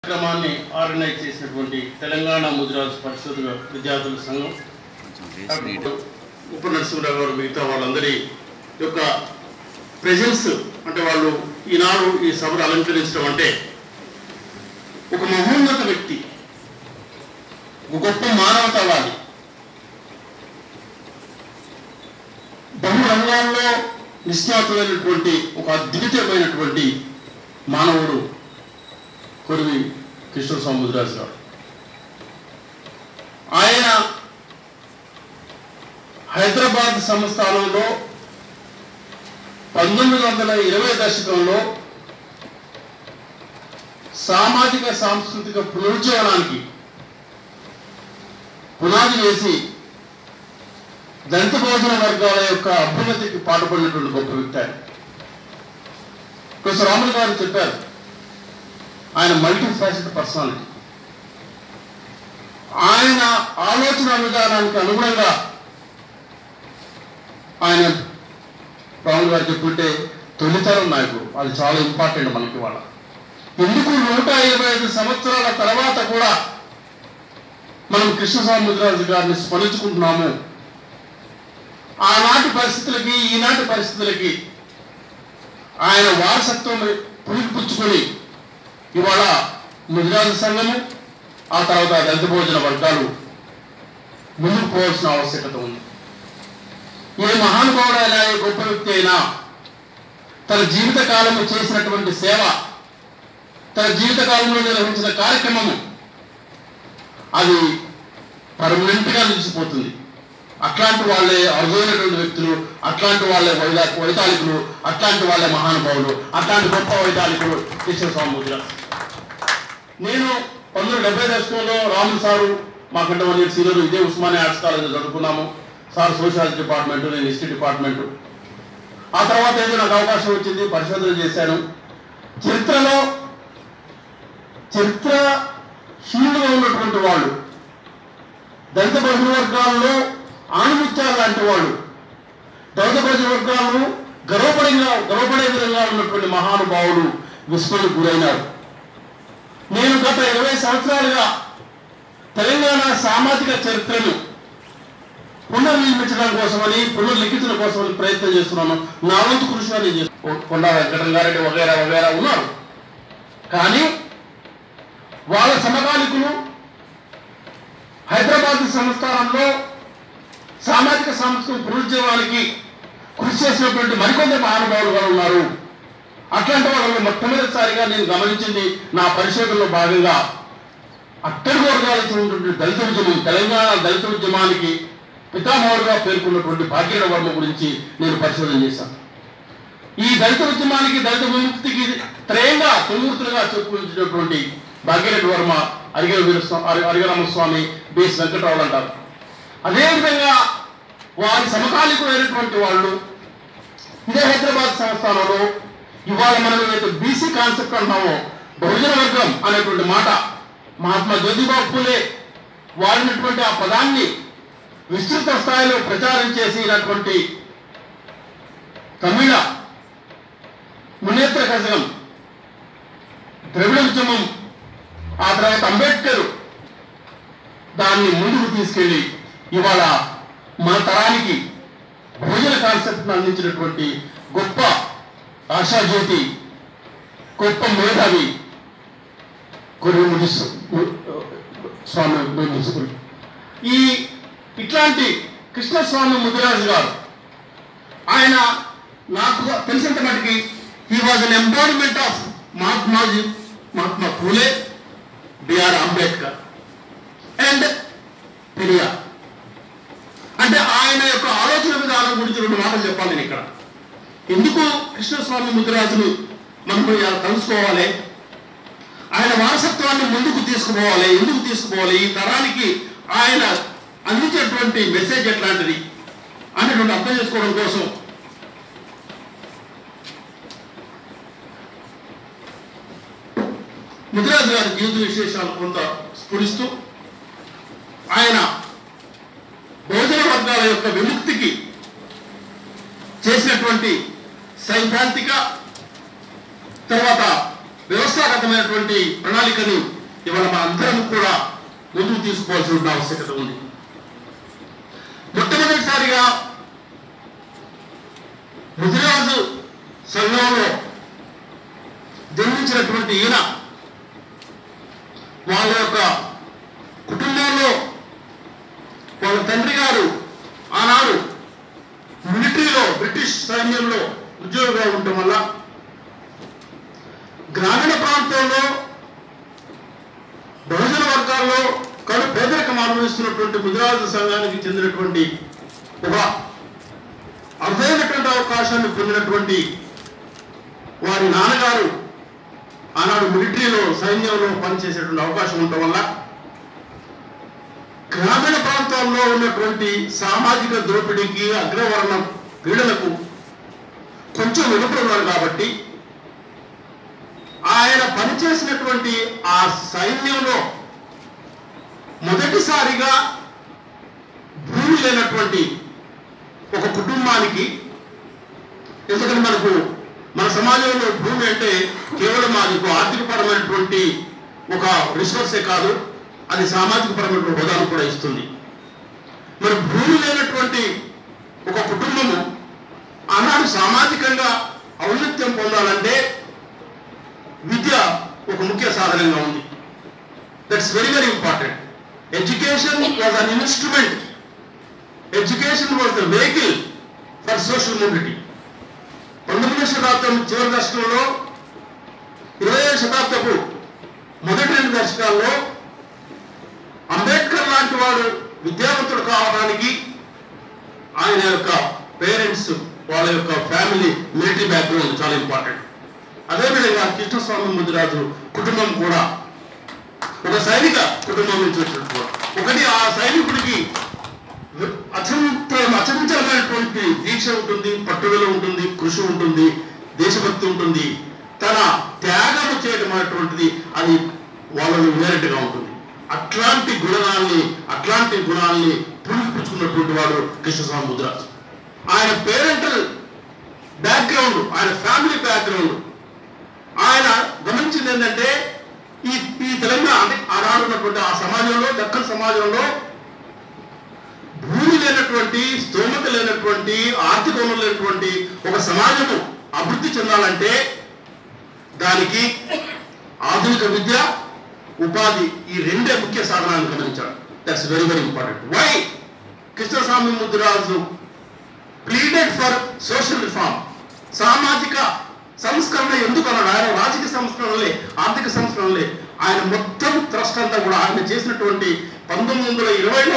కార్యక్రమాన్ని ఆర్గనైజ్ చేసినటువంటి తెలంగాణ ముదిరాజు పరిశోధన విద్యార్థుల సంఘం డాక్టర్ ఉప నరసింహరావు గారు మిగతా వాళ్ళందరి యొక్క ప్రెజెన్స్ అంటే వాళ్ళు ఈనాడు ఈ సభను అలంకరించడం అంటే ఒక మహోన్నత వ్యక్తి ఒక గొప్ప మానవతావాది బహు రంగాల్లో నిష్ణాతులైనటువంటి ఒక అద్వితీయమైనటువంటి మానవుడు కొరివి కృష్ణ సముద్రాజు గారు ఆయన హైదరాబాద్ సంస్థానంలో పంతొమ్మిది వందల ఇరవై దశకంలో సామాజిక సాంస్కృతిక పునరుజ్జీవనానికి పునాది వేసి దళిత భోజన వర్గాల యొక్క అభ్యున్నతికి పాటుపడినటువంటి గొప్ప వ్యక్తి ఆయన ప్రొఫెసర్ రాములు గారు చెప్పారు ఆయన మల్టీ ఫ్యాసెట్ పర్సనాలిటీ ఆయన ఆలోచన విధానానికి అనుగుణంగా ఆయన రాములు గారు చెప్పుంటే తొలితరం నాయకుడు అది చాలా ఇంపార్టెంట్ మనకి వాళ్ళ ఎందుకు నూట ఇరవై ఐదు సంవత్సరాల తర్వాత కూడా మనం కృష్ణ సముద్రరాజు గారిని స్మరించుకుంటున్నాము ఆనాటి పరిస్థితులకి ఈనాటి పరిస్థితులకి ఆయన వారసత్వం పురిపుచ్చుకొని ఇవాళ ముదిరాజు సంఘము ఆ తర్వాత దళిత భోజన వర్గాలు ముందుకు పోవాల్సిన ఆవశ్యకత ఉంది ఏ మహానుభావుడైనా ఏ గొప్ప వ్యక్తి అయినా తన జీవిత కాలము చేసినటువంటి సేవ తన జీవిత కాలంలో నిర్వహించిన కార్యక్రమము అది పర్మనెంట్ గా నిలిచిపోతుంది అట్లాంటి వాళ్ళే అరుదైనటువంటి వ్యక్తులు అట్లాంటి వాళ్ళే వైదా వైతాళికులు అట్లాంటి వాళ్ళే మహానుభావులు అట్లాంటి గొప్ప వైతాళికులు కృష్ణ స్వామి నేను పంతొమ్మిది డెబ్బై దశకంలో రాములు సారు మాకంటే వన్ ఇయర్ సీనియర్ ఇదే ఉస్మానియా ఆర్ట్స్ కాలేజ్ చదువుకున్నాము సార్ సోషాలజీ డిపార్ట్మెంట్ నేను హిస్టరీ డిపార్ట్మెంట్ ఆ తర్వాత ఏదో నాకు అవకాశం వచ్చింది పరిశోధన చేశాను చరిత్రలో చరిత్ర హీనుగా ఉన్నటువంటి వాళ్ళు దళిత బహుళ వర్గాల్లో ఆణిముత్యాలు లాంటి వాళ్ళు దళిత బహుళ వర్గాలను గర్వపడిగా గర్వపడే విధంగా ఉన్నటువంటి మహానుభావులు విస్మరణకు గురైనారు నేను గత ఇరవై సంవత్సరాలుగా తెలంగాణ సామాజిక చరిత్రను పునర్నిర్మించడం కోసమని పునర్లిఖించడం కోసమని ప్రయత్నం చేస్తున్నాను నా వంతు కృషిగా నేను చేస్తున్నాను కొండా వెంకటరంగారెడ్డి వగేరా వగేరా ఉన్నారు కానీ వాళ్ళ సమకాలికులు హైదరాబాద్ సంస్థానంలో సామాజిక సంస్కృతి పునరుజ్జీవానికి కృషి చేసినటువంటి మరికొంత మహానుభావులు కూడా ఉన్నారు అట్లాంటి వాళ్ళని మొట్టమొదటిసారిగా నేను గమనించింది నా పరిశోధనలో భాగంగా అట్టడి వర్గాలకు ఉన్నటువంటి దళిత ఉద్యమం తెలంగాణ దళిత ఉద్యమానికి పితామహుడుగా పేర్కొన్నటువంటి భాగ్యర వర్మ గురించి నేను పరిశోధన చేశాను ఈ దళిత ఉద్యమానికి దళిత విముక్తికి త్రయంగా తొమ్మిదిగా చెప్పుకుంటున్నటువంటి భాగ్యరెడ్డి వర్మ అరిగల వీరస్వామి అరిగరామస్వామి బిఎస్ వెంకటరావు అంటారు అదేవిధంగా వారి సమకాలికులైనటువంటి వాళ్ళు ఇదే హైదరాబాద్ సంస్థానంలో ఇవాళ మనం ఏదైతే బీసీ కాన్సెప్ట్ అంటామో బహుజన వర్గం అనేటువంటి మాట మహాత్మా జ్యోతిబాబు పూలే వాడినటువంటి ఆ పదాన్ని విస్తృత స్థాయిలో ప్రచారం చేసినటువంటి తమిళ మునేత్ర కజగం ద్రవిడ ఉద్యమం ఆ తర్వాత అంబేద్కర్ దాన్ని ముందుకు తీసుకెళ్లి ఇవాళ మన తరానికి భోజన కాన్సెప్ట్ అందించినటువంటి గొప్ప ఆశాజ్యోతి గొప్ప మేధావి కొరివి ముగిస్తు స్వామి ముగిస్తుడు ఈ ఇట్లాంటి కృష్ణస్వామి ముదిరాజు గారు ఆయన నాకు తెలిసినంత మటుకి he was an embodiment of Mahatmaji Mahatma Phule B R Ambedkar and Periyar అంటే ఆయన యొక్క ఆలోచన విధానం గురించి రెండు మాటలు చెప్పాలి నేను ఇక్కడ ఎందుకు కృష్ణస్వామి ముద్రాజులు మనకు ఇలా కలుసుకోవాలి ఆయన వారసత్వాన్ని ముందుకు తీసుకుపోవాలి ఎందుకు తీసుకుపోవాలి ఈ తరానికి ఆయన అందించేటువంటి మెసేజ్ ఎట్లాంటిది అనేటువంటి అర్థం చేసుకోవడం కోసం ముదిరాజు గారి జీవిత విశేషాలు కొంత స్ఫురిస్తూ ఆయన బహుజన వర్గాల యొక్క విముక్తికి చేసినటువంటి సైద్ధాంతిక తర్వాత వ్యవస్థాగతమైనటువంటి ప్రణాళికని ఇవాళ మన అందరం కూడా ముందుకు తీసుకోవాల్సిన ఆవశ్యకత ఉంది మొట్టమొదటిసారిగా ముదిరాజు సంఘంలో జన్మించినటువంటి ఈయన వాళ్ళ యొక్క కుటుంబంలో వాళ్ళ తండ్రి గారు ఆనాడు మిలిటరీలో బ్రిటిష్ సైన్యంలో ఉద్యోగిగా ఉండటం వల్ల గ్రామీణ ప్రాంతంలో బహుజన వర్గాల్లో కడు పేదరికం అనుభవిస్తున్నటువంటి ముదిరాజు సంఘానికి చెందినటువంటి ఒక అరుదైనటువంటి అవకాశాన్ని పొందినటువంటి వారి నాన్నగారు ఆనాడు మిలిటరీలో సైన్యంలో పనిచేసేటువంటి అవకాశం ఉండటం వల్ల గ్రామీణ ప్రాంతాల్లో ఉన్నటువంటి సామాజిక దోపిడీకి అగ్రవర్ణ పీడలకు కొంచెం వెనుకడున్నారు కాబట్టి ఆయన పనిచేసినటువంటి ఆ సైన్యంలో మొదటిసారిగా భూమి లేనటువంటి ఒక కుటుంబానికి ఎందుకంటే మనకు మన సమాజంలో భూమి అంటే కేవలం అది ఒక ఆర్థికపరమైనటువంటి ఒక రిసోర్సే కాదు అది సామాజిక పరమైనటువంటి హోదాను కూడా ఇస్తుంది మరి భూమి లేనటువంటి ఒక కుటుంబము ఆనాడు సామాజికంగా ఔన్నత్యం పొందాలంటే విద్య ఒక ముఖ్య సాధనంగా ఉంది that's very very important education was an instrument education was the vehicle for social mobility పంతొమ్మిదవ శతాబ్దం చివరి దశకంలో ఇరవై శతాబ్దపు మొదటి రెండు దశకాల్లో అంబేద్కర్ లాంటి వాడు విద్యావంతుడు కావడానికి ఆయన యొక్క పేరెంట్స్ వాళ్ళ యొక్క ఫ్యామిలీ మిలిటరీ బ్యాక్గ్రౌండ్ చాలా ఇంపార్టెంట్ అదేవిధంగా కృష్ణస్వామి ముదిరాజు కుటుంబం కూడా ఒక సైనిక కుటుంబం నుంచి వచ్చినట్టు ఒకటి ఆ సైనికుడికి అచంత అచంచలమైనటువంటి దీక్ష ఉంటుంది పట్టుదల ఉంటుంది కృషి ఉంటుంది దేశభక్తి ఉంటుంది తన త్యాగం చేయడం అనేటువంటిది అది వాళ్ళని వేరేట్టుగా ఉంటుంది అట్లాంటి గుణాల్ని అట్లాంటి గుణాల్ని పుణికిపుచ్చుకున్నటువంటి వాడు కృష్ణస్వామి ముద్రాజు ఆయన పేరెంటల్ బ్యాక్గ్రౌండ్ ఆయన ఫ్యామిలీ బ్యాక్గ్రౌండ్ ఆయన గమనించింది ఏంటంటే ఈ ఈ తెలంగాణ అంటే ఆనాడు ఉన్నటువంటి ఆ సమాజంలో దక్కన్ సమాజంలో భూమి లేనటువంటి స్తోమత లేనటువంటి ఆర్థిక వనరులు లేనటువంటి ఒక సమాజము అభివృద్ధి చెందాలంటే దానికి ఆధునిక విద్య ఉపాధి ఈ రెండే ముఖ్య సాధనాలను గమనించాడు that's very very important why Krishnaswamy Mudduraju pleaded for social reform సామాజిక సంస్కరణ ఎందుకు అన్నాడు ఆయన రాజకీయ సంస్కరణలే ఆర్థిక సంస్కరణలే ఆయన మొత్తం ట్రస్ట్ అంతా కూడా ఆయన చేసినటువంటి పంతొమ్మిది వందల ఇరవైలో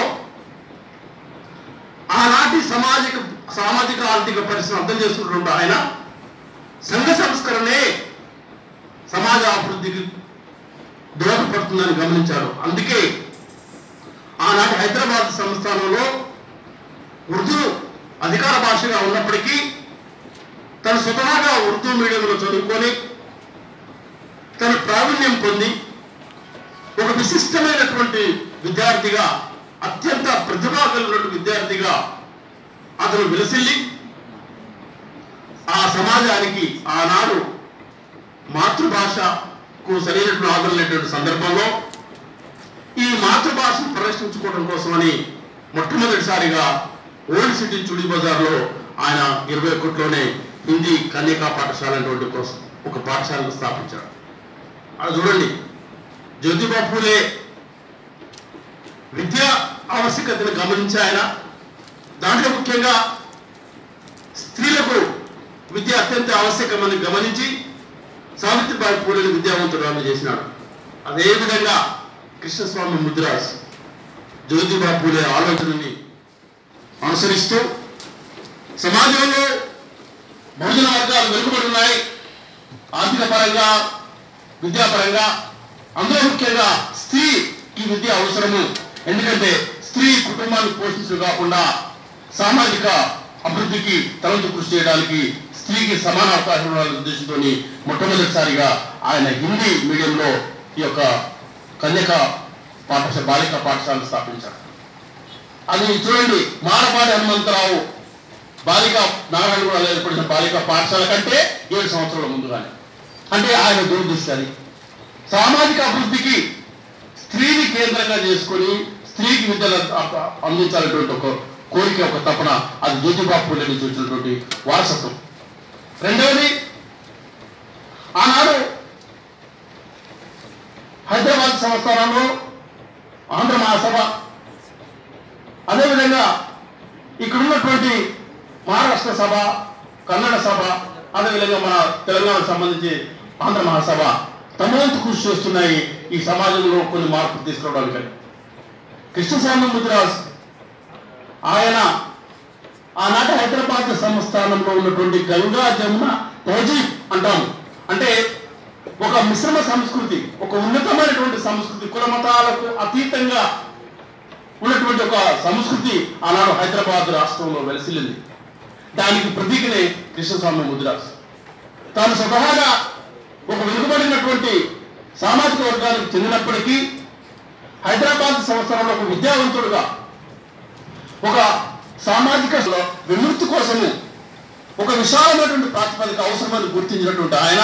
ఆనాటి సామాజిక సామాజిక ఆర్థిక పరిస్థితిని అర్థం చేసుకుంటుంటే ఆయన సంఘ సంస్కరణే సమాజ అభివృద్ధికి దోహదపడుతుందని గమనించారు అందుకే ఆనాటి హైదరాబాద్ సంస్థానంలో ఉర్దూ అధికార భాషగా ఉన్నప్పటికీ తను స్వతహాగా ఉర్దూ మీడియంలో చదువుకొని తన ప్రావీణ్యం పొంది ఒక విశిష్టమైనటువంటి విద్యార్థిగా అత్యంత ప్రతిభా కలిగినటువంటి విద్యార్థిగా అతను విలసిల్లి ఆ సమాజానికి ఆనాడు మాతృభాషకు సరైనటువంటి ఆదరణ లేనటువంటి సందర్భంలో ఈ మాతృభాషను ప్రదర్శించుకోవడం కోసమని మొట్టమొదటిసారిగా ఓల్డ్ సిటీ చుడి బజార్లో ఆయన ఇరవై ఒకటిలోనే హిందీ కన్యకా పాఠశాల అనేటువంటి కోసం ఒక పాఠశాలను స్థాపించాడు అది చూడండి జ్యోతిబా పూలే విద్యా ఆవశ్యకతను గమనించి ఆయన దాంట్లో ముఖ్యంగా స్త్రీలకు విద్య అత్యంత ఆవశ్యకమని గమనించి సావిత్రిబాయి పూలేని విద్యావంతురాలు చేసినాడు అదేవిధంగా కృష్ణస్వామి ముద్రాస్ జ్యోతిబా పూలే ఆలోచనని అనుసరిస్తూ సమాజంలో బహుజన వర్గాలు వెనుకబడి ఉన్నాయి ఆర్థిక పరంగా విద్యాపరంగా అందులో ముఖ్యంగా స్త్రీ ఈ విద్య అవసరము ఎందుకంటే స్త్రీ కుటుంబాన్ని పోషించడం కాకుండా సామాజిక అభివృద్ధికి తలంతు కృషి చేయడానికి స్త్రీకి సమాన అవకాశం ఉండాలనే ఉద్దేశంతో మొట్టమొదటిసారిగా ఆయన హిందీ మీడియంలో ఈ యొక్క కన్యక పాఠశాల బాలిక పాఠశాలను స్థాపించారు అది చూడండి మారపాటి హనుమంతరావు బాలిక నారాయణ కూడా ఏర్పడిన బాలిక పాఠశాల కంటే ఏడు సంవత్సరాల ముందుగానే అంటే ఆయన దూరదృష్టి అది సామాజిక అభివృద్ధికి స్త్రీని కేంద్రంగా చేసుకొని స్త్రీకి విద్యను అ- అందించాలనేటువంటి ఒక కోరిక ఒక తపన అది జ్యోతిబా పూలే నుంచి వచ్చినటువంటి వారసత్వం రెండవది ఆనాడు హైదరాబాద్ సంస్థానంలో ఆంధ్ర మహాసభ అదేవిధంగా ఇక్కడ ఉన్నటువంటి మహారాష్ట్ర సభ కన్నడ సభ అదేవిధంగా మన తెలంగాణకు సంబంధించి ఆంధ్ర మహాసభ తమ వంతు కృషి చేస్తున్నాయి ఈ సమాజంలో కొన్ని మార్పులు తీసుకురావడానికి కృష్ణస్వామి ముద్రాజ్ ఆయన ఆనాటి హైదరాబాద్ సంస్థానంలో ఉన్నటువంటి గంగా జమున తహజీబ్ అంటాము అంటే ఒక మిశ్రమ సంస్కృతి ఒక ఉన్నతమైనటువంటి సంస్కృతి కుల మతాలకు అతీతంగా ఉన్నటువంటి ఒక సంస్కృతి ఆనాడు హైదరాబాద్ రాష్ట్రంలో వెలసిల్లింది దానికి ప్రతీకనే కృష్ణస్వామి ముద్రాస్ తాను స్వతహాగా ఒక వెనుకబడినటువంటి సామాజిక వర్గానికి చెందినప్పటికీ హైదరాబాద్ సంవత్సరంలో ఒక విద్యావంతుడుగా ఒక సామాజిక విముక్తి కోసము ఒక విశాలమైనటువంటి ప్రాతిపదిక అవసరమని గుర్తించినటువంటి ఆయన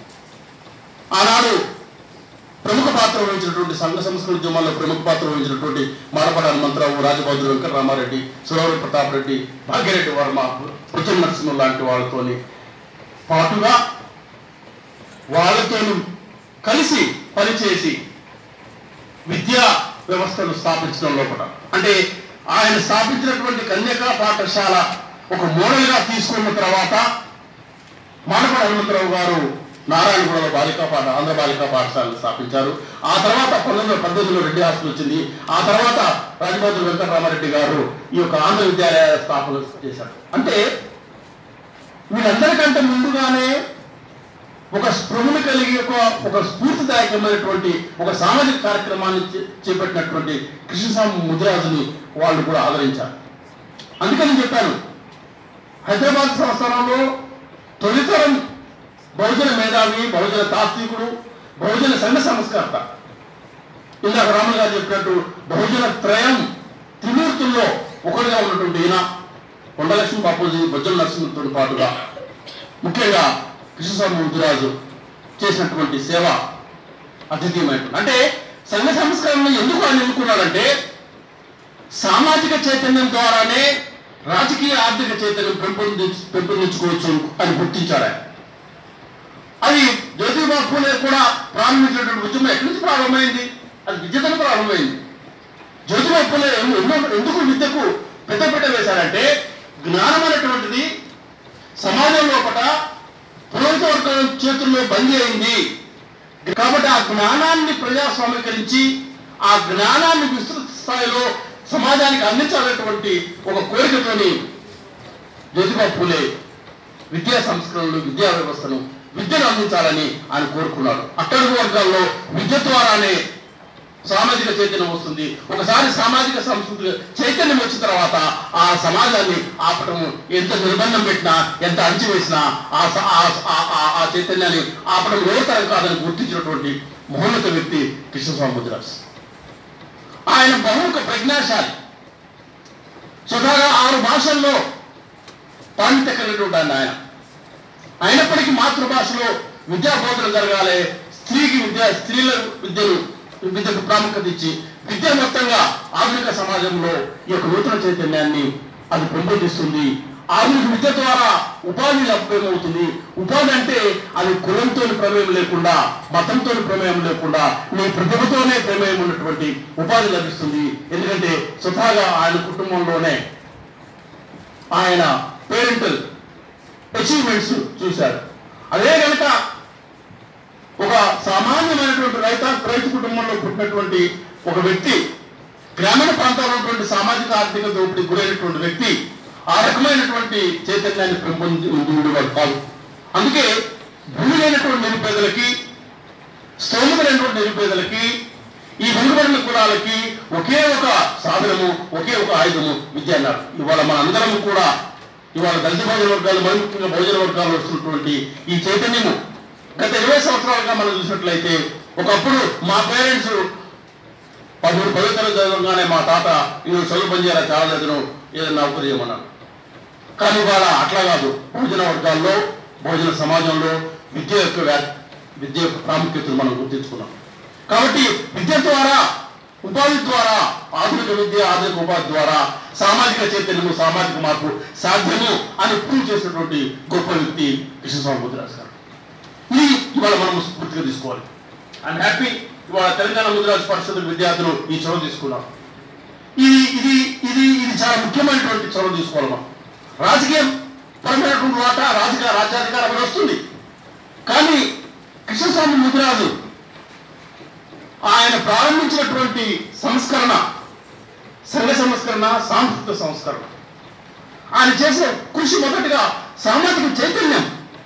ఆనాడు ప్రముఖ పాత్ర వహించినటువంటి సంఘ సంస్కృతి ఉద్యమాల్లో ప్రముఖ పాత్ర వహించినటువంటి మాడపాడ హనుమంతరావు రాజబౌద్ధుడు వెంకటరామారెడ్డి సురవరి ప్రతాప్ రెడ్డి భాగ్యరెడ్డి వర్మ పుచ్చం నరసింహ లాంటి వాళ్ళతోని పాటుగా వాళ్ళతో కలిసి పనిచేసి విద్యా వ్యవస్థను స్థాపించడం లోపల అంటే ఆయన స్థాపించినటువంటి కన్యకా పాఠశాల ఒక మోడల్గా తీసుకున్న తర్వాత మానపడ హనుమంతరావు గారు నారాయణగూడలో బాలికా పాఠ ఆంధ్ర బాలికా పాఠశాలను స్థాపించారు ఆ తర్వాత పంతొమ్మిది వందల పద్దెనిమిదిలో రెడ్డి హాస్టల్ వచ్చింది ఆ తర్వాత రాజభద్ర వెంకటరామారెడ్డి గారు ఈ యొక్క ఆంధ్ర విద్యాలయ స్థాపన చేశారు అంటే వీళ్ళందరికంటే ముందుగానే ఒక స్పృహను కలిగి ఒక ఒక స్ఫూర్తిదాయకమైనటువంటి ఒక సామాజిక కార్యక్రమాన్ని చే- చేపట్టినటువంటి కృష్ణస్వామి ముదిరాజుని వాళ్ళు కూడా ఆదరించారు అందుకని చెప్పాను హైదరాబాద్ సంస్థానంలో తొలితరం బహుజన మేధావి బహుజన తాత్వికుడు బహుజన సంఘ సంస్కర్త ఇందాక రాములు గారు చెప్పినట్టు బహుజన త్రయం త్రిమూర్తుల్లో ఒకటిగా ఉన్నటువంటి ఈయన కొండలక్ష్మి బాపూజీ బొజ్జల నరసింహతో పాటుగా ముఖ్యంగా కృష్ణస్వామి ముద్దురాజు చేసినటువంటి సేవ అద్వితీయమైనటువంటి అంటే సంఘ సంస్కరణ ఎందుకు ఆయన ఎన్నుకున్నాడంటే సామాజిక చైతన్యం ద్వారానే రాజకీయ ఆర్థిక చైతన్యం పెంపొందించు పెంపొందించుకోవచ్చు అని గుర్తించాడు ఆయన అది జ్యోతిబా పూలే కూడా ప్రారంభించినటువంటి ఉద్యమం ఎక్కడి నుంచి ప్రారంభమైంది అది విద్యతో ప్రారంభమైంది జ్యోతిబా పూలే ఎన్నో ఎందుకు విద్యకు పెద్దపీట వేశారంటే జ్ఞానం అనేటువంటిది సమాజం లోపల పురోహిత వర్గం చేతుల్లో బందీ అయింది కాబట్టి ఆ జ్ఞానాన్ని ప్రజాస్వామీకరించి ఆ జ్ఞానాన్ని విస్తృత స్థాయిలో సమాజానికి అందించాలనేటువంటి ఒక కోరికతోని జ్యోతిబా పూలే విద్యా సంస్కరణలు విద్యా వ్యవస్థను విద్యను అందించాలని ఆయన కోరుకున్నాడు అట్టడుగు వర్గాల్లో విద్య ద్వారానే సామాజిక చైతన్యం వస్తుంది ఒకసారి సామాజిక సంస్కృతి చైతన్యం వచ్చిన తర్వాత ఆ సమాజాన్ని ఆపటం ఎంత నిర్బంధం పెట్టినా ఎంత అణచివేసినా ఆ స- ఆ- ఆ- ఆ- ఆ చైతన్యాన్ని ఆపడం లోతరం కాదని గుర్తించినటువంటి మహోన్నత వ్యక్తి కృష్ణస్వామి ముద్రాస్ ఆయన బహుముఖ ప్రజ్ఞాశాలి స్వతహాగా ఆరు భాషల్లో పాండిత్య కలిగినటువంటి ఆయన ఆయన అయినప్పటికీ మాతృభాషలో విద్యా బోధన జరగాలి స్త్రీకి విద్య స్త్రీల విద్యను విద్యకు ప్రాముఖ్యత ఇచ్చి విద్య మొత్తంగా ఆధునిక సమాజంలో ఈ యొక్క నూతన చైతన్యాన్ని అది పెంపొందిస్తుంది ఆధునిక విద్య ద్వారా ఉపాధి లభ్యమవుతుంది ఉపాధి అంటే అది కులంతో ప్రమేయం లేకుండా మతంతో ప్రమేయం లేకుండా నీ ప్రతిభతోనే ప్రమేయం ఉన్నటువంటి ఉపాధి లభిస్తుంది ఎందుకంటే స్వతహాగా ఆయన కుటుంబంలోనే ఆయన పేరెంటల్ అచీవ్మెంట్స్ చూశారు అదే కనుక ఒక సామాన్యమైనటువంటి రైత రైతు కుటుంబంలో పుట్టినటువంటి ఒక వ్యక్తి గ్రామీణ ప్రాంతాల్లో ఉన్నటువంటి సామాజిక ఆర్థిక దోపిడీ గురైనటువంటి వ్యక్తి ఆ రకమైనటువంటి చైతన్యాన్ని పెంపొంది ఉండేవాడు కాదు అందుకే భూమి లేనటువంటి నిరుపేదలకి స్తోమత లేనటువంటి నిరుపేదలకి ఈ వెనుకబడిన కులాలకి ఒకే ఒక సాధనము ఒకే ఒక ఆయుధము విద్య అన్నారు ఇవాళ మనందరం కూడా ఇవాళ దళిత బహుజన వర్గాలు మరి ముఖ్యంగా బహుజన వర్గాలు వస్తున్నటువంటి ఈ చైతన్యము గత ఇరవై సంవత్సరాలుగా మనం చూసినట్లయితే ఒకప్పుడు మా పేరెంట్స్ పదమూడు పదో తరగతి చదవగానే మా తాత ఇది చదువు పని చేయాలి చాలా చదువు ఏదైనా నౌకరీ చేయమన్నాడు కానీ ఇవాళ అట్లా కాదు బహుజన వర్గాల్లో బహుజన సమాజంలో విద్య యొక్క వ్యా- విద్య యొక్క ప్రాముఖ్యతను మనం గుర్తించుకున్నాం కాబట్టి విద్య ద్వారా ఉపాధి ద్వారా ఆధునిక విద్య ఆధునిక ఉపాధి ద్వారా సామాజిక చైతన్యము సామాజిక మార్పు సాధ్యము అని ప్రూవ్ చేసినటువంటి గొప్ప వ్యక్తి కృష్ణస్వామి ముద్రాజ్ గారు ఇది ఇవాళ మనం స్ఫూర్తిగా తీసుకోవాలి ఐఎమ్ హ్యాపీ ఇవాళ తెలంగాణ ముద్రాజ్ పరిషత్ విద్యార్థులు ఈ చొరవ తీసుకున్నారు ఇది ఇది ఇది ఇది చాలా ముఖ్యమైనటువంటి చొరవ తీసుకోవాలి మనం రాజకీయం పరమైనటువంటి వాట రాజకీయ రాజ్యాధికారం అని వస్తుంది కానీ కృష్ణస్వామి ముదిరాజు ఆయన ప్రారంభించినటువంటి సంస్కరణ సంఘ సంస్కరణ సాంస్కృతిక సంస్కరణ ఆయన చేసిన కృషి మొదటిగా సామాజిక చైతన్యం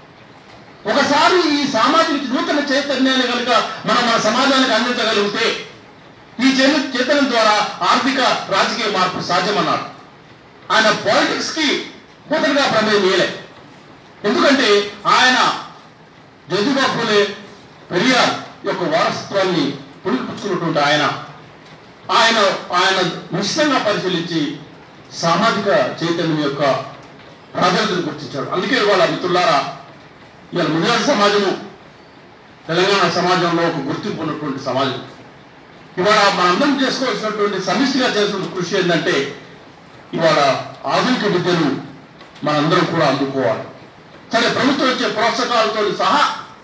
ఒకసారి ఈ సామాజిక నూతన చైతన్యాన్ని కనుక మనం మన సమాజానికి అందించగలిగితే ఈ చైత- చైతన్యం ద్వారా ఆర్థిక రాజకీయ మార్పు సాధ్యమన్నాడు ఆయన పాలిటిక్స్ కి మొదటిగా ప్రమేయం వేయలే ఎందుకంటే ఆయన జ్యోతిబా ఫులే పెరియార్ యొక్క వారసత్వాన్ని పుణికిపుచ్చుకున్నటువంటి ఆయన ఆయన ఆయన నిశ్చితంగా పరిశీలించి సామాజిక చైతన్యం యొక్క ప్రాధాన్యతను గుర్తించాడు అందుకే వాళ్ళ మిత్రులారా ఇవాళ ముదిరాజు సమాజము తెలంగాణ సమాజంలో ఒక గుర్తింపు ఉన్నటువంటి సమాజం ఇవాళ మనందరం చేసుకోవాల్సినటువంటి సమిష్టిగా చేసిన కృషి ఏంటంటే ఇవాళ ఆధునిక విద్యను మనందరం కూడా అందుకోవాలి సరే ప్రభుత్వం ఇచ్చే ప్రోత్సాహాలతో సహా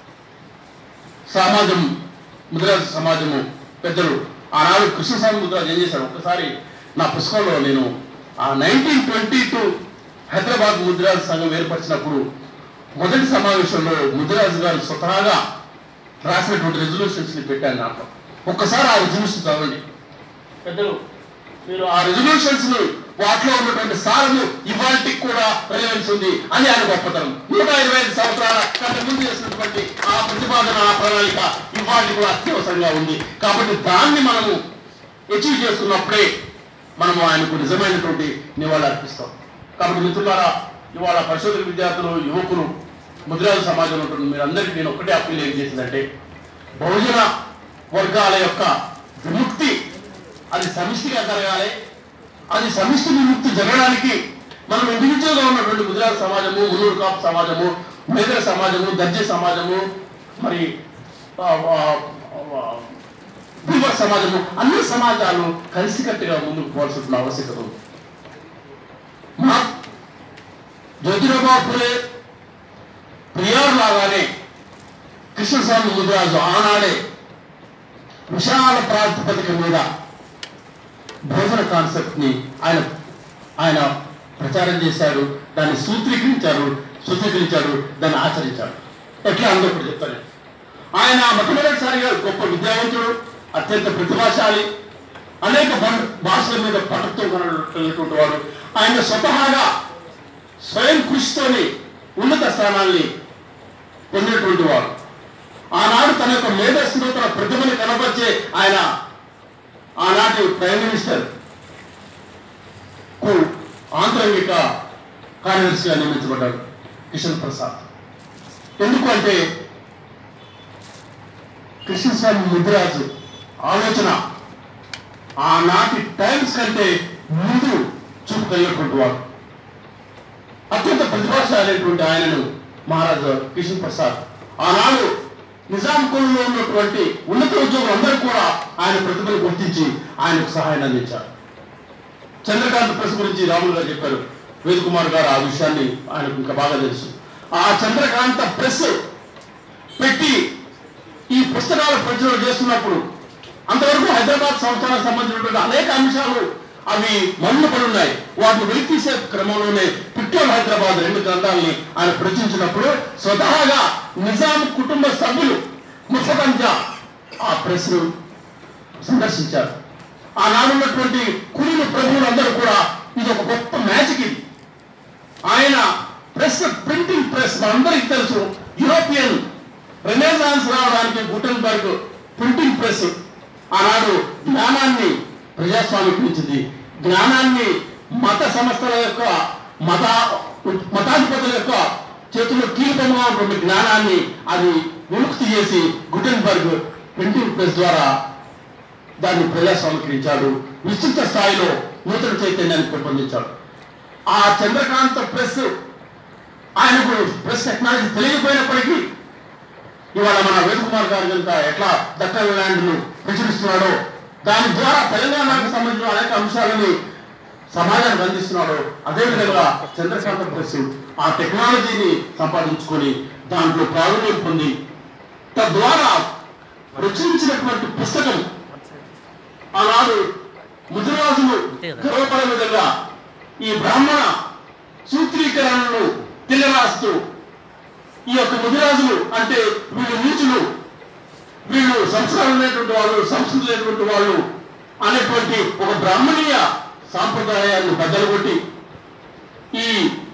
సమాజం ముదిరాజు సమాజము పెద్దలు ఆనాడు కృష్ణస్వామి ముదిరాజు ఏం చేశారు ఒకసారి నా పుస్తకంలో నేను ఆ nineteen twenty two Hyderabad Mudiraju సంఘం ఏర్పరిచినప్పుడు మొదటి సమావేశంలో ముదిరాజు గారు స్వతహాగా రాసినటువంటి రెజల్యూషన్స్ ని పెట్టాను నాకు ఒక్కసారి ఆ రెజల్యూషన్ చదవండి పెద్దలు మీరు ఆ రెజల్యూషన్స్ ను వాటిలో ఉన్నటువంటి సారము ఇవాళకి కూడా రెలవెన్స్ ఉంది అని ఆయన గొప్పతనం నూట ఇరవై ఐదు సంవత్సరాల కంటే ముందు చేసినటువంటి ఆ ప్రతిపాదన ఆ ప్రణాళిక ఇవాళకి కూడా అత్యవసరంగా ఉంది కాబట్టి దాన్ని మనము అచీవ్ చేసుకున్నప్పుడే మనము ఆయనకు నిజమైనటువంటి నివాళులు అర్పిస్తాం కాబట్టి మిత్రులారా ఇవాళ పరిశోధన విద్యార్థులు యువకులు ముద్రాజు సమాజంలో ఉంటుంది మీరందరికీ నేను ఒక్కటే అప్పీల్ ఏం చేసిందంటే బహుజన వర్గాల యొక్క విముక్తి అది సమిష్టిగా జరగాలి అది సమిష్టి విముక్తి జరగడానికి మనం ఇండివిజువల్గా ఉన్నటువంటి గుజరాత్ సమాజము మున్నూరు కాపు సమాజము మేదర సమాజము దర్జే సమాజము మరి ఆ, ఆ, ఆ, బీవర్ సమాజము అన్ని సమాజాలు కలిసికట్టుగా ముందుకు పోవాల్సిన ఆవశ్యకత ఉంది మా జ్యోతిరాబాబు ఫులే ప్రియార్ లాగానే కృష్ణస్వామి ముదిరాజు ఆనాడే విశాల ప్రాతిపదిక మీద భోజన కాన్సెప్ట్ ని ఆయన ఆయన ప్రచారం చేశాడు దాన్ని సూత్రీకరించారు సూత్రీకరించాడు దాన్ని ఆచరించాడు ఎట్లా అందరూ ఇప్పుడు చెప్తాను ఆయన మొట్టమొదటిసారిగా గొప్ప విద్యావంతుడు అత్యంత ప్రతిభాశాలి అనేక భా- భాషల మీద పట్టుతో కలిగినటువంటి వాడు ఆయన స్వతహాగా స్వయం కృషితోని ఉన్నత స్థానాల్ని పొందినటువంటి వాడు ఆనాడు తన యొక్క మేధస్సును తన ప్రతిభని కనపరిచే ఆయన ఆనాటి ప్రైమ్ మినిస్టర్ కు ఆంతరంగిక కార్యదర్శిగా నియమించబడ్డాడు కిషన్ ప్రసాద్ ఎందుకు అంటే కృష్ణస్వామి ముద్రాజు ఆలోచన ఆనాటి టైమ్స్ కంటే ముందు చూపు కలిగినటువంటి వాడు అత్యంత ప్రతిభాశాలైనటువంటి ఆయనను మహారాజు కిషన్ ప్రసాద్ ఆనాడు నిజాం కులంలో ఉన్నటువంటి ఉన్నత ఉద్యోగులు అందరూ కూడా ఆయన ప్రతిభను గుర్తించి ఆయనకు సహాయాన్ని అందించారు చంద్రకాంత్ ప్రెస్ గురించి రాములు గారు చెప్పారు వేద్ కుమార్ గారు ఆ విషయాన్ని ఆయనకు ఇంకా బాగా తెలుసు ఆ చంద్రకాంత ప్రెస్ పెట్టి ఈ పుస్తకాల ప్రచురణ చేస్తున్నప్పుడు అంతవరకు హైదరాబాద్ సంస్థానానికి సంబంధించినటువంటి అనేక అంశాలు అవి మన్ను పడి ఉన్నాయి వాటిని వెలితీసే క్రమంలోనే పిట్టోల్ హైదరాబాద్ రెండు గ్రంథాలని ఆయన ప్రచురించినప్పుడు స్వతహాగా నిజాం కుటుంబ సభ్యులు ముఫకంజా ఆ ప్రెస్ సందర్శించారు ఆనాడు ఉన్నటువంటి కులీన ప్రభువులు అందరూ కూడా ఇది ఒక గొప్ప మ్యాజిక్ ఇది ఆయన ప్రెస్ ప్రింటింగ్ ప్రెస్ మనందరికీ తెలుసు యూరోపియన్ రెనేసాన్స్ రావడానికి గుటెన్బర్గ్ ప్రింటింగ్ ప్రెస్ ఆనాడు జ్ఞానాన్ని ప్రజాస్వామ్యకరించింది జ్ఞానాన్ని మత సంస్థల యొక్క మత మతాధిపతుల యొక్క చేతుల్లో కీలకంగా ఉన్నటువంటి జ్ఞానాన్ని అది విముక్తి చేసి గుటెన్బర్గ్ ప్రింటింగ్ ప్రెస్ ద్వారా దాన్ని ప్రజాస్వామ్యకరించాడు విస్తృత స్థాయిలో నూతన చైతన్యాన్ని పెంపొందించాడు ఆ చంద్రకాంత ప్రెస్ ఆయనకు ప్రెస్ టెక్నాలజీ తెలియకపోయినప్పటికీ ఇవాళ మన వేణుకుమార్ గారు కనుక ఎట్లా దక్కన్ ల్యాండ్ను ప్రచురిస్తున్నాడో దాని ద్వారా తెలంగాణకు సంబంధించిన అనేక అంశాలని సమాజానికి అందిస్తున్నాడో అదేవిధంగా చంద్రకాంత ప్రెస్ ఆ టెక్నాలజీని సంపాదించుకొని దాంట్లో ప్రావీణ్యం పొంది తద్వారా రచించినటువంటి పుస్తకం ఆనాడు ముదిరాజులు గర్వపడే విధంగా ఈ బ్రాహ్మణ సూత్రీకరణను తిల్లరాస్తూ ఈ యొక్క ముదిరాజులు అంటే వీళ్ళు నీచులు వీళ్ళు సంస్కారం లేనటువంటి వాళ్ళు సంస్కృతి లేనటువంటి వాళ్ళు అనేటువంటి ఒక బ్రాహ్మణీయ సాంప్రదాయాన్ని బద్దలు కొట్టి ఈ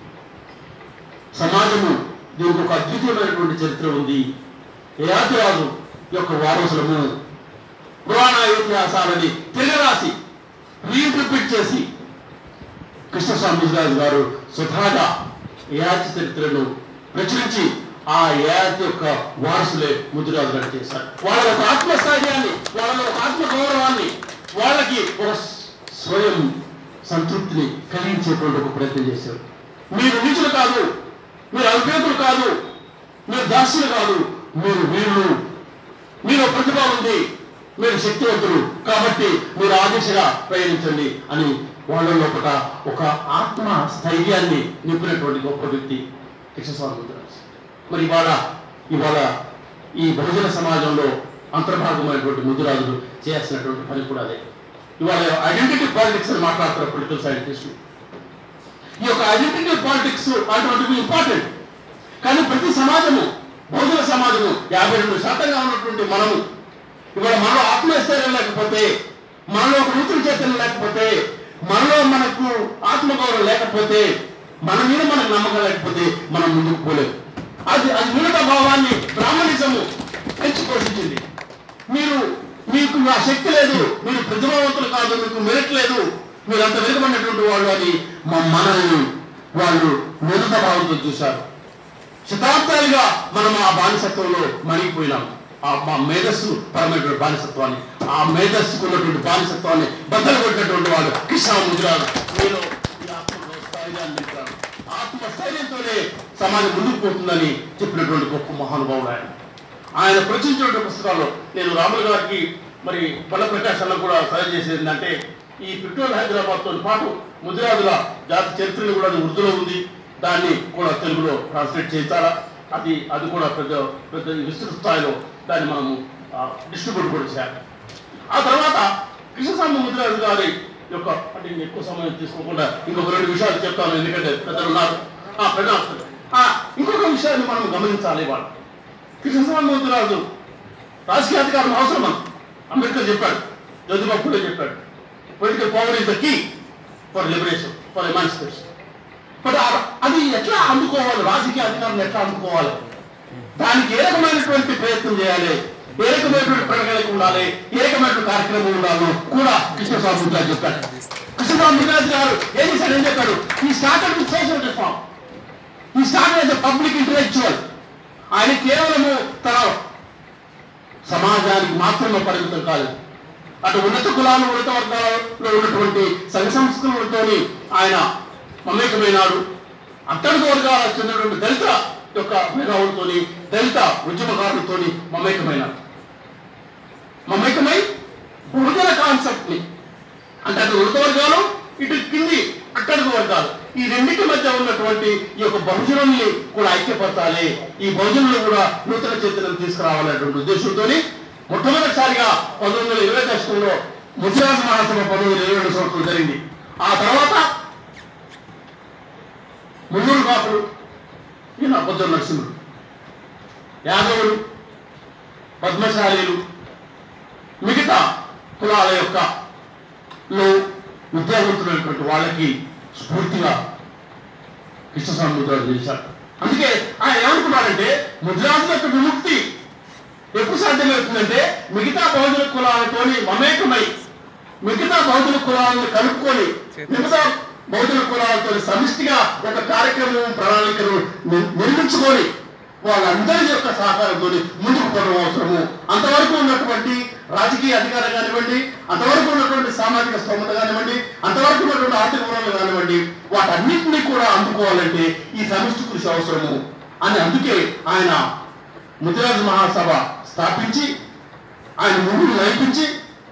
సమాజము దీనికి ఒక అద్భుతమైనటువంటి చరిత్ర ఉంది యాతిరాజు యొక్క వారసులము పురాణ ఇతిహాసాలని తిరగరాసి రీఇంటర్ప్రిట్ చేసి కృష్ణస్వామి రాజు గారు స్వతహాగా యాతి చరిత్రను ప్రచురించి ఆ యాతి యొక్క వారసులే ముద్దురాజు గారు చేశారు వాళ్ళ ఒక ఆత్మస్థైర్యాన్ని వాళ్ళ ఒక ఆత్మ గౌరవాన్ని వాళ్ళకి ఒక స్వయం సంతృప్తిని కలిగించేటువంటి ఒక ప్రయత్నం చేశారు మీరు నీచులు కాదు మీరు అల్పేతులు కాదు మీరు దాసులు కాదు మీరు వీరులు మీలో ప్రతిభ ఉంది మీరు శక్తివంతులు కాబట్టి మీరు ఆ దిశగా ప్రయాణించండి అని వాళ్ళ లోపల ఒక ఆత్మ స్థైర్యాన్ని నింపినటువంటి గొప్ప వ్యక్తి కృష్ణస్వామి ముద్రాజ్ మరి ఇవాళ ఇవాళ ఈ బహుజన సమాజంలో అంతర్భాగమైనటువంటి ముద్దురాజులు చేయాల్సినటువంటి పని కూడా అదే ఇవాళ ఐడెంటిటీ పాలిటిక్స్ అని మాట్లాడతారు పొలిటికల్ సైంటిస్టులు ఈ యొక్క ఐడెంటిటీ పాలిటిక్స్ అటువంటివి ఇంపార్టెంట్ కానీ ప్రతి సమాజము బహుజన సమాజము యాభై రెండు శాతంగా ఉన్నటువంటి మనము ఇవాళ మనలో ఆత్మస్థైర్యం లేకపోతే మనలో ఒక నూతన చైతన్యం లేకపోతే మనలో మనకు ఆత్మగౌరవం లేకపోతే మన మీద మనకు నమ్మకం లేకపోతే మనం ముందుకు పోలేము అది అది ఉన్నత భావాన్ని బ్రాహ్మణిజము పెంచి పోషించింది మీరు మీకు ఆ శక్తి లేదు మీరు ప్రతిభావంతులు కాదు మీకు మెరిట్ లేదు మీరు అంత వెనుకబడినటువంటి వాళ్ళు అని మా మనల్ని వాళ్ళు ఉన్నత భావంతో చూశారు శతాబ్దాలుగా మనం ఆ బానిసత్వంలో మణిగిపోయినాం ఆ మా మేధస్సు పరమైనటువంటి బానిసత్వాన్ని ఆ మేధస్సుకు ఉన్నటువంటి బానిసత్వాన్ని బద్దలు కొట్టినటువంటి వాడు కృష్ణ ముద్రాలు మీరు ఈ ఆత్మలో స్థైర్యాన్ని నింపారు ఆత్మస్థైర్యంతోనే సమాజం ముందుకు పోతుందని చెప్పినటువంటి గొప్ప మహానుభావుడు ఆయన ఆయన ప్రచురించినటువంటి పుస్తకాల్లో నేను రాములు గారికి మరి బల ప్రకాష్ అన్న కూడా సహాయం చేసేది ఏంటంటే ఈ పెట్రోల్ హైదరాబాద్తో పాటు ముదిరాజుల జాతి చరిత్రను కూడా అది ఉర్దూలో ఉంది దాన్ని కూడా తెలుగులో ట్రాన్స్లేట్ చేయించాలా అది అది కూడా పెద్ద పెద్ద విస్తృత స్థాయిలో దాన్ని మనము డిస్ట్రిబ్యూట్ కూడా చేయాలి ఆ తర్వాత కృష్ణస్వామి ముద్రాజు గారి యొక్క అంటే నేను ఎక్కువ సమయం తీసుకోకుండా ఇంకొక రెండు విషయాలు చెప్తాను ఎందుకంటే పెద్దలు ఉన్నారు ఆ పెద్ద ఆ, ఇంకొక విషయాన్ని మనం గమనించాలి వాళ్ళు కృష్ణస్వామి ముద్రాజు రాజకీయ అధికారం అవసరం అని అంబేద్కర్ చెప్పాడు జ్యోతిబా ఫులే చెప్పాడు political power is the key for liberation for emancipation but అది ఎట్లా అందుకోవాలి రాజకీయ అధికారం ఎట్లా అందుకోవాలి దానికి ఏ రకమైనటువంటి ప్రయత్నం చేయాలి ఏ రకమైనటువంటి ప్రణాళిక ఉండాలి ఏ రకమైనటువంటి కార్యక్రమం ఉండాలో కూడా కృష్ణస్వామి ముద్రాజ్ చెప్పాడు కృష్ణస్వామి ముద్రాజ్ గారు ఏం చేశాడు ఏం చెప్పాడు he started with social reform he started public intellectual ఆయన కేవలము తన సమాజానికి మాత్రమే పరిమితం కాదు అటు ఉన్నత కులాలు ఉన్నత వర్గాలలో ఉన్నటువంటి సంఘ సంస్కృతులతోని ఆయన మమేకమైనాడు అట్టడుగు వర్గాలకు చెందినటువంటి దళిత యొక్క మేధావులతోని దళిత ఉద్యమకారులతోని మమేకమైనాడు మమేకమై బహుజన కాన్సెప్ట్ ని అంటే అటు ఉన్నత వర్గాలు ఇటు కింది అట్టడుగు వర్గాలు ఈ రెండింటి మధ్య ఉన్నటువంటి ఈ యొక్క బహుజనుల్ని కూడా ఐక్యపరచాలి ఈ బహుజనులు కూడా నూతన చైతన్యం తీసుకురావాలనేటువంటి ఉద్దేశంతో మొట్టమొదటిసారిగా పంతొమ్మిది వందల ఇరవై దశకంలో ముద్రాజ మహాసభ పంతొమ్మిది వందల ఇరవై రెండు సంవత్సరం జరిగింది ఆ తర్వాత మున్నూరు కాపులు ఈయన బుద్ధ నరసింహుడు యాదవులు పద్మశాలీలు మిగతా కులాల యొక్క లో విద్యావంతులైనటువంటి వాళ్ళకి స్ఫూర్తిగా కృష్ణస్వామి ముద్రాజు నిలిచారు అందుకే ఆయన ఏమనుకున్నారంటే ముద్రాజుల యొక్క విముక్తి ఎప్పుడు సాధ్యమవుతుందంటే మిగతా బహుజన కులాలతోని మమేకమై మిగతా బహుజన కులాలను కలుపుకొని మిగతా బహుజన కులాలతో సమిష్టిగా ఒక కార్యక్రమం ప్రణాళికను ని- నిర్మించుకొని వాళ్ళందరి యొక్క సహకారంతో ముందుకు పోవడం అవసరము అంతవరకు ఉన్నటువంటి రాజకీయ అధికారం కానివ్వండి అంతవరకు ఉన్నటువంటి సామాజిక స్తోమత కానివ్వండి అంతవరకు ఉన్నటువంటి ఆర్థిక వనరులు కానివ్వండి వాటన్నింటినీ కూడా అందుకోవాలంటే ఈ సమిష్టి కృషి అవసరము అని అందుకే ఆయన ముదిరాజు మహాసభ స్థాపించి ఆయన ముందుకు నడిపించి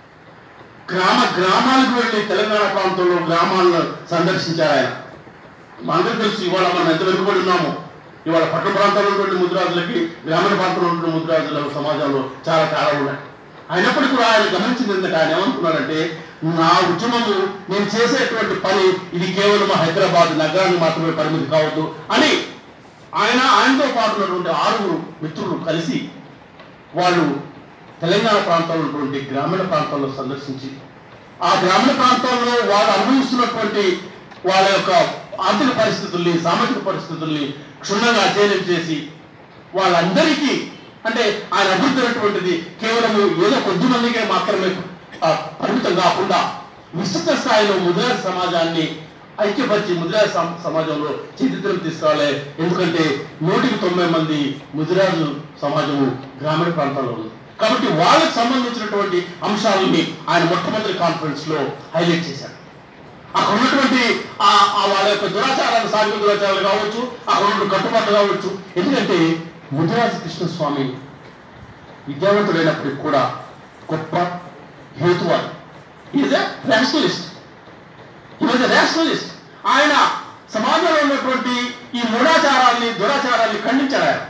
గ్రామ గ్రామాలకు వెళ్ళి తెలంగాణ ప్రాంతంలో గ్రామాలను సందర్శించారు ఆయన మనందరికీ తెలుసు ఇవాళ మనం ఎంత వెనుకబడి ఉన్నాము ఇవాళ పట్టణ ప్రాంతాల్లో ఉన్నటువంటి ముద్రాజులకి గ్రామీణ ప్రాంతంలో ఉన్నటువంటి ముద్రాజుల సమాజంలో చాలా తేడా ఉన్నాయి అయినప్పటికీ కూడా ఆయన గమనించింది ఎందుకంటే ఆయన ఏమనుకున్నారంటే నా ఉద్యమము నేను చేసేటువంటి పని ఇది కేవలం మా హైదరాబాద్ నగరానికి మాత్రమే పరిమితి కావద్దు అని ఆయన ఆయనతో పాటు ఉన్నటువంటి ఆరుగురు మిత్రులు కలిసి వాళ్ళు తెలంగాణ ప్రాంతంలో ఉన్నటువంటి గ్రామీణ ప్రాంతాల్లో సందర్శించి ఆ గ్రామీణ ప్రాంతాల్లో వారు అనుభవిస్తున్నటువంటి వాళ్ళ యొక్క ఆర్థిక పరిస్థితుల్ని సామాజిక పరిస్థితుల్ని క్షుణ్ణంగా అధ్యయనం చేసి వాళ్ళందరికీ అంటే ఆయన అభివృద్ధి అనేటువంటిది కేవలం ఏదో కొద్ది మందికే మాత్రమే ఆ, పరిమితం కాకుండా విస్తృత స్థాయిలో ముద్రా సమాజాన్ని ఐక్యపరిచి ముద్రా సమ- సమాజంలో చైతన్యం తీసుకురావాలి ఎందుకంటే నూటికి తొంభై మంది ముదిరాజు సమాజము గ్రామీణ ప్రాంతాల్లో ఉంది కాబట్టి వాళ్ళకి సంబంధించినటువంటి అంశాలని ఆయన మొట్టమొదటి కాన్ఫరెన్స్ లో హైలైట్ చేశారు అక్కడ ఉన్నటువంటి ఆ ఆ వాళ్ళ యొక్క దురాచారాలు సాంఘిక దురాచారాలు కావచ్చు అక్కడ ఉన్న కట్టుబాట్లు కావచ్చు ఎందుకంటే ముదిరాజు కృష్ణస్వామి విద్యావంతుడైనప్పటికీ కూడా గొప్ప హేతువాది is a rationalist is a rationalist ఆయన సమాజంలో ఉన్నటువంటి ఈ మూఢాచారాల్ని దురాచారాల్ని ఖండించాడు ఆయన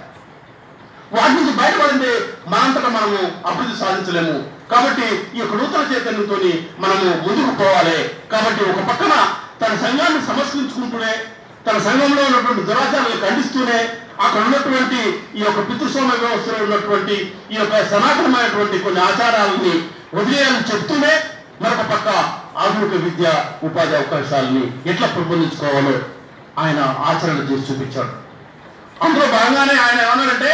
వాటి నుంచి బయటపడింది మనంతటా మనము అభివృద్ధి సాధించలేము కాబట్టి ఈ యొక్క నూతన చైతన్యంతో మనము ముందుకు పోవాలి కాబట్టి ఒక పక్కన తన సంఘాన్ని సంస్కరించుకుంటూనే తన సంఘంలో ఉన్నటువంటి దురాచారాలు ఖండిస్తూనే అక్కడ ఉన్నటువంటి ఈ యొక్క పితృస్వామ్య వ్యవస్థలో ఉన్నటువంటి ఈ యొక్క సనాతనమైనటువంటి కొన్ని ఆచారాలని వదిలేయాలని చెప్తూనే మరొక పక్క ఆధునిక విద్య ఉపాధి అవకాశాలని ఎట్లా పెంపొందించుకోవాలో ఆయన ఆచరణ చేసి చూపించాడు అందులో భాగంగానే ఆయన ఏమన్నారంటే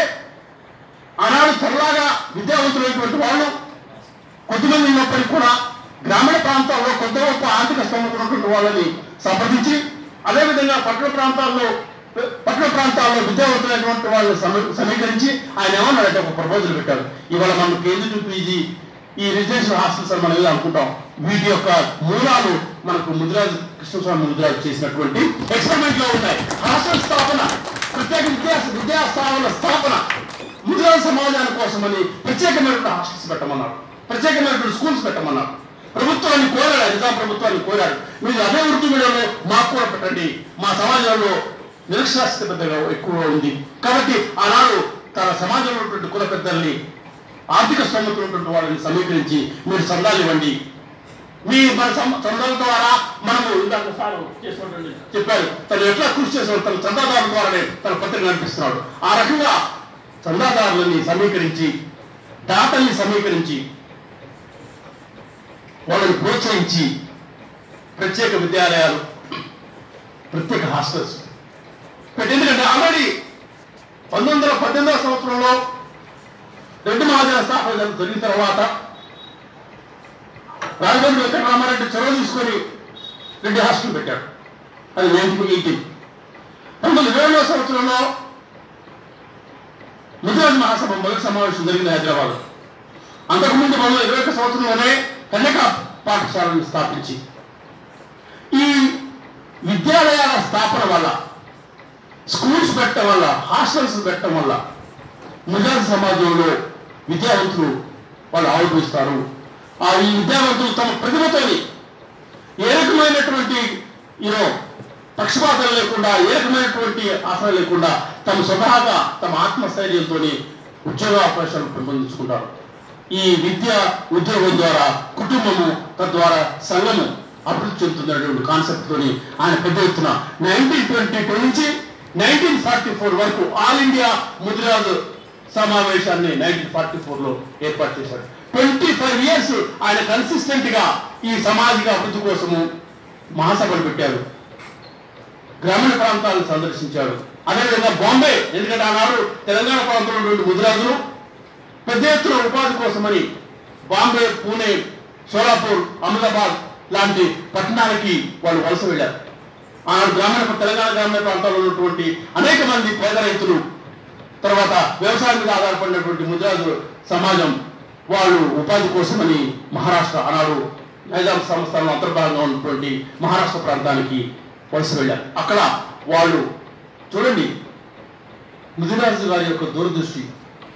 ఆనాడు త్వరలాగా విద్యావంతులైనటువంటి వాళ్ళు కొద్దిమంది ఉన్నప్పటికీ కూడా గ్రామీణ ప్రాంతాల్లో కొద్ది గొప్ప ఆర్థిక స్తోమత ఉన్నటువంటి వాళ్ళని సంప్రదించి అదేవిధంగా పట్టణ ప్రాంతాల్లో పట్టణ ప్రాంతాల్లో విద్యావంతులైనటువంటి వాళ్ళని సమ- సమీకరించి ఆయన ఏమన్నారంటే ఒక ప్రపోజల్ పెట్టారు ఇవాళ మనం కేజీ టు పీజీ ఈ రెసిడెన్షియల్ హాస్టల్స్ అని మనం ఏదో అనుకుంటాం వీటి యొక్క మూలాలు మనకు ముదిరాజు కృష్ణస్వామి ముదిరాజు చేసినటువంటి ఎక్స్పెరిమెంట్ లో ఉన్నాయి హాస్టల్ స్థాపన ప్రత్యేక విద్యా విద్యా స్థాపన స్థాపన ముదిరాజు సమాజాని కోసమని ప్రత్యేకమైనటువంటి హాస్టల్స్ పెట్టమన్నారు ప్రత్యేకమైనటువంటి స్కూల్స్ పెట్టమన్నారు ప్రభుత్వాన్ని కోరాడు నిజాం ప్రభుత్వాన్ని కోరాడు మీరు అదే వృత్తి మీడియాలో మాకు కూడా పెట్టండి మా సమాజంలో నిరక్షరాస్యత పెద్దగా ఎక్కువ ఉంది కాబట్టి ఆనాడు తన సమాజంలో ఉన్నటువంటి కుల పెద్దల్ని ఆర్థిక స్తోమత ఉన్నటువంటి వాళ్ళని సమీకరించి మీరు చందాలు ఇవ్వండి మీ మన సం- చందాల ద్వారా మనము ఇందాక సార్ చేసినటువంటి చెప్పారు తను ఎట్లా కృషి చేసిన తన చందాదారుల ద్వారానే తన పత్రిక నడిపిస్తున్నాడు ఆ రకంగా చందాదారులని సమీకరించి దాతల్ని సమీకరించి వాళ్ళని ప్రోత్సహించి ప్రత్యేక విద్యాలయాలు ప్రత్యేక హాస్టల్స్ పెట్టి ఎందుకంటే ఆల్రెడీ పంతొమ్మిది వందల పద్దెనిమిదవ సంవత్సరంలో రెడ్డి మహాజన స్థాపన జరిగిన తర్వాత రాజమండ్రి వెంకటరామారెడ్డి చొరవ తీసుకొని రెడ్డి హాస్టల్ పెట్టాడు అది నైన్టీన్ ఎయిటీన్ పంతొమ్మిది ఇరవై రెండవ సంవత్సరంలో ముదిరాజ్ మహాసభ మొదటి సమావేశం జరిగింది హైదరాబాద్ అంతకుముందు పంతొమ్మిది ఇరవై ఒక సంవత్సరంలోనే కన్యకా పాఠశాలను స్థాపించి ఈ విద్యాలయాల స్థాపన వల్ల స్కూల్స్ పెట్టడం వల్ల హాస్టల్స్ పెట్టడం వల్ల ముజాజ్ సమాజంలో విద్యావంతులు వాళ్ళు ఆవిర్భవిస్తారు ఆ ఈ విద్యావంతులు తమ ప్రతిభతోని ఏ రకమైనటువంటి యూనో పక్షపాతం లేకుండా ఏ రకమైనటువంటి ఆసన లేకుండా తమ స్వతహాగా తమ ఆత్మస్థైర్యంతో ఉద్యోగ అవకాశాలు పెంపొందించుకుంటారు ఈ విద్య ఉద్యోగం ద్వారా కుటుంబము తద్వారా సంఘము అభివృద్ధి చెందుతున్నటువంటి కాన్సెప్ట్ తోని ఆయన పెద్ద ఎత్తున నైన్టీన్ ట్వంటీ టూ నుంచి నైన్టీన్ ఫార్టీ ఫోర్ వరకు ఆల్ ఇండియా ముదిరాజు సమావేశాన్ని నైన్టీన్ ఫార్టీ ఫోర్ లో ఏర్పాటు చేశారు ట్వంటీ ఫైవ్ ఇయర్స్ ఆయన కన్సిస్టెంట్ గా ఈ సామాజిక అభివృద్ధి కోసము మహాసభలు పెట్టారు గ్రామీణ ప్రాంతాలను సందర్శించాడు అదేవిధంగా బాంబే ఎందుకంటే ఆనాడు తెలంగాణ ప్రాంతంలో ఉన్నటువంటి ముదిరాజులు పెద్ద ఎత్తున ఉపాధి కోసమని బాంబే పూణే సోలాపూర్ అహ్మదాబాద్ లాంటి పట్టణాలకి వాళ్ళు వలస వెళ్ళారు ఆనాడు గ్రామీణ తెలంగాణ గ్రామీణ ప్రాంతాల్లో ఉన్నటువంటి అనేక మంది పేద రైతులు తర్వాత వ్యవసాయం మీద ఆధారపడినటువంటి ముద్రాజు సమాజం వాళ్ళు ఉపాధి కోసమని మహారాష్ట్ర ఆనాడు నైజాం సంస్థానం అంతర్భాగంగా ఉన్నటువంటి మహారాష్ట్ర ప్రాంతానికి వలస వెళ్ళారు అక్కడ వాళ్ళు చూడండి ముదిరాజు గారి యొక్క దూరదృష్టి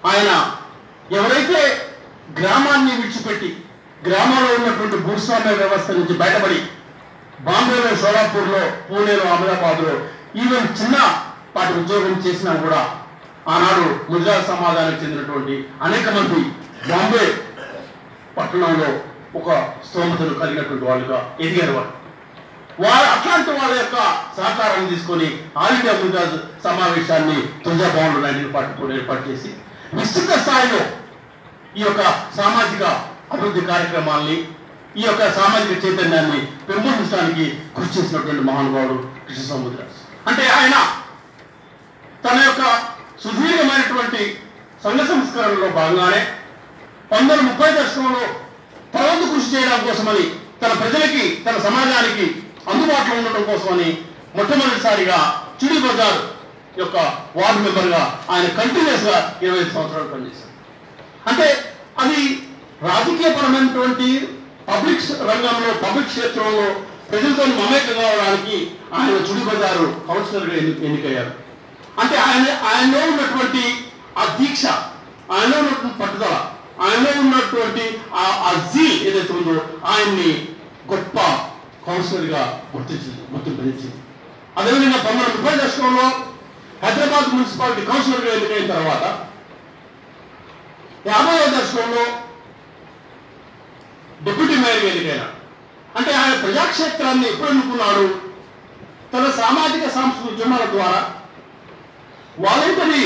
ఆయన ఎవరైతే గ్రామాన్ని విడిచిపెట్టి గ్రామంలో ఉన్నటువంటి భూస్వామ్య వ్యవస్థ నుంచి బయటపడి బాంబేలో షోలాపూర్లో పూణేలో అహ్మదాబాద్లో ఈవెన్ చిన్న పాటి ఉద్యోగం చేసినా కూడా ఆనాడు గుజరాత్ సమాజానికి చెందినటువంటి అనేక మంది బాంబే పట్టణంలో ఒక స్తోమతను కలిగినటువంటి వాళ్ళుగా ఎదిగారు వాళ్ళు వారు అట్లాంటి వాళ్ళ యొక్క సహకారాన్ని తీసుకొని ఆల్ ఇండియా ముజాజ్ సమావేశాన్ని తుజా భవన్లో నైన్టీన్ ఫార్టీ ఫోర్ ఏర్పాటు చేసి విస్తృత స్థాయిలో ఈ యొక్క సామాజిక అభివృద్ధి కార్యక్రమాల్ని ఈ యొక్క సామాజిక చైతన్యాన్ని పెంపొందించడానికి కృషి చేసినటువంటి మహానుభావుడు కృష్ణ సముద్రాస్ అంటే ఆయన తన యొక్క సుదీర్ఘమైనటువంటి సంఘ సంస్కరణలో భాగంగానే పంతొమ్మిది వందల ముప్పై దశకంలో తర్వాత కృషి చేయడం కోసమని తన ప్రజలకి తన సమాజానికి అందుబాటులో ఉండడం కోసమని మొట్టమొదటిసారిగా చుడి బజార్ యొక్క వార్డు మెంబర్గా ఆయన కంటిన్యూస్ గా ఇరవై ఐదు సంవత్సరాలు పనిచేశారు అంటే అది రాజకీయపరమైనటువంటి పబ్లిక్ రంగంలో పబ్లిక్ క్షేత్రంలో ప్రజలతో మమేకం కావడానికి ఆయన చుడి బజారు కౌన్సిలర్గా ఎన్ని ఎన్నికయ్యారు అంటే ఆయన ఆయనలో ఉన్నటువంటి ఆ దీక్ష ఆయనలో ఉన్నటువంటి పట్టుదల ఆయనలో ఉన్నటువంటి ఆ ఆ జీల్ ఏదైతే ఉందో ఆయన్ని గొప్ప కౌన్సిలర్గా గుర్తించింది గుర్తింపించింది అదేవిధంగా పంతొమ్మిది వందల ముప్పై దశకంలో హైదరాబాద్ మున్సిపాలిటీ కౌన్సిలర్గా ఎన్నికైన తర్వాత యాభైవ దశకంలో డిప్యూటీ మేయర్గా ఎన్నికైన అంటే ఆయన ప్రజాక్షేత్రాన్ని ఎప్పుడు ఎన్నుకున్నాడు తన సామాజిక సాంస్కృతిక ఉద్యమాల ద్వారా వాలంటరీ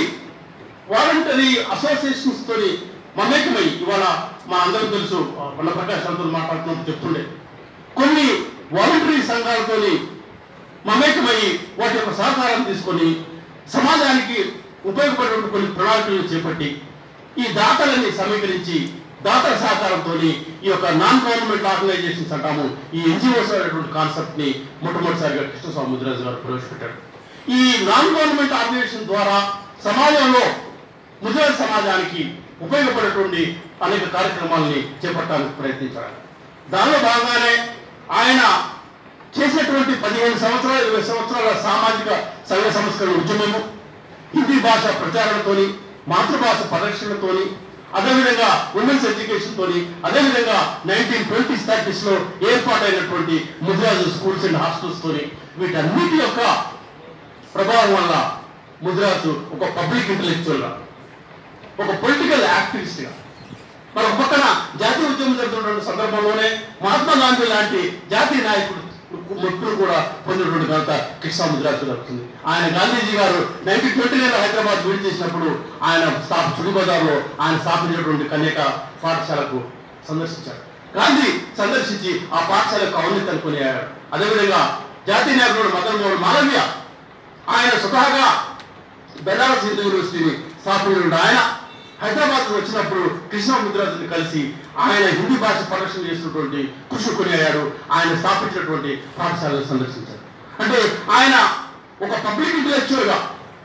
వాలంటరీ అసోసియేషన్స్ తోని మమేకమై ఇవాళ మా అందరం తెలుసు కొండ ప్రకాష్ అంతా మాట్లాడుతున్నప్పుడు చెప్తుండే కొన్ని వాలంటరీ సంఘాలతోని మమేకమై వాటి యొక్క సహకారం తీసుకొని సమాజానికి ఉపయోగపడే కొన్ని ప్రణాళికలను చేపట్టి ఈ దాతలని సమీకరించి దాతల సహకారంతో ఈ యొక్క నాన్ గవర్నమెంట్ ఆర్గనైజేషన్స్ అంటాము ఈ ఎన్జిఓస్ అనేటువంటి కాన్సెప్ట్ ని మొట్టమొదటిసారిగా కృష్ణస్వామి ముద్రాజు గారు ప్రవేశపెట్టాడు ఈ నాన్ గవర్నమెంట్ ఆర్గనైజేషన్ ద్వారా సమాజంలో ముద్రాజు సమాజానికి ఉపయోగపడేటువంటి అనేక కార్యక్రమాలని చేపట్టడానికి ప్రయత్నించారు దానిలో భాగంగానే ఆయన చేసినటువంటి పదిహేను సంవత్సరాలు ఇరవై సంవత్సరాల సామాజిక సంఘ సంస్కరణ ఉద్యమము హిందీ భాష ప్రచారంతోని మాతృభాష పరిరక్షణతోని అదేవిధంగా ఉమెన్స్ ఎడ్యుకేషన్ తోని అదేవిధంగా నైన్టీన్ ట్వంటీ థర్టీస్ లో ఏర్పాటైనటువంటి ముద్రాజు స్కూల్స్ అండ్ హాస్టల్స్ తోని వీటన్నిటి యొక్క ప్రభావం వల్ల ముద్రాజు ఒక పబ్లిక్ ఇంటలెక్చువల్ గా ఒక పొలిటికల్ యాక్టివిస్ట్ గా మరి ఒక పక్కన జాతీయ ఉద్యమం జరుగుతున్న సందర్భంలోనే మహాత్మా గాంధీ లాంటి జాతీయ నాయకుడు మొత్తులు కూడా పొందినటువంటి ఘనత కృష్ణ ముద్రాజు దొరుకుతుంది ఆయన గాంధీజీ గారు నైన్టీన్ ట్వంటీ నైన్ హైదరాబాద్ విడి చేసినప్పుడు ఆయన స్థాప చుడి బజార్లో ఆయన స్థాపించినటువంటి కన్యక పాఠశాలకు సందర్శించారు గాంధీ సందర్శించి ఆ పాఠశాల యొక్క ఔన్నత్యాన్ని కొనియాడు అదేవిధంగా జాతీయ నాయకుడు మదన్ మోహన్ మాలవ్య ఆయన స్వతహాగా బెనారస్ హిందూ యూనివర్సిటీని స్థాపించిన ఆయన హైదరాబాద్ వచ్చినప్పుడు కృష్ణ ముద్రాజుని కలిసి ఆయన హిందీ భాష పరిరక్షణ చేసినటువంటి కృషి కొనియాడు ఆయన స్థాపించినటువంటి పాఠశాలను సందర్శించారు అంటే ఆయన ఒక పబ్లిక్ ఇంటలెక్చువల్ గా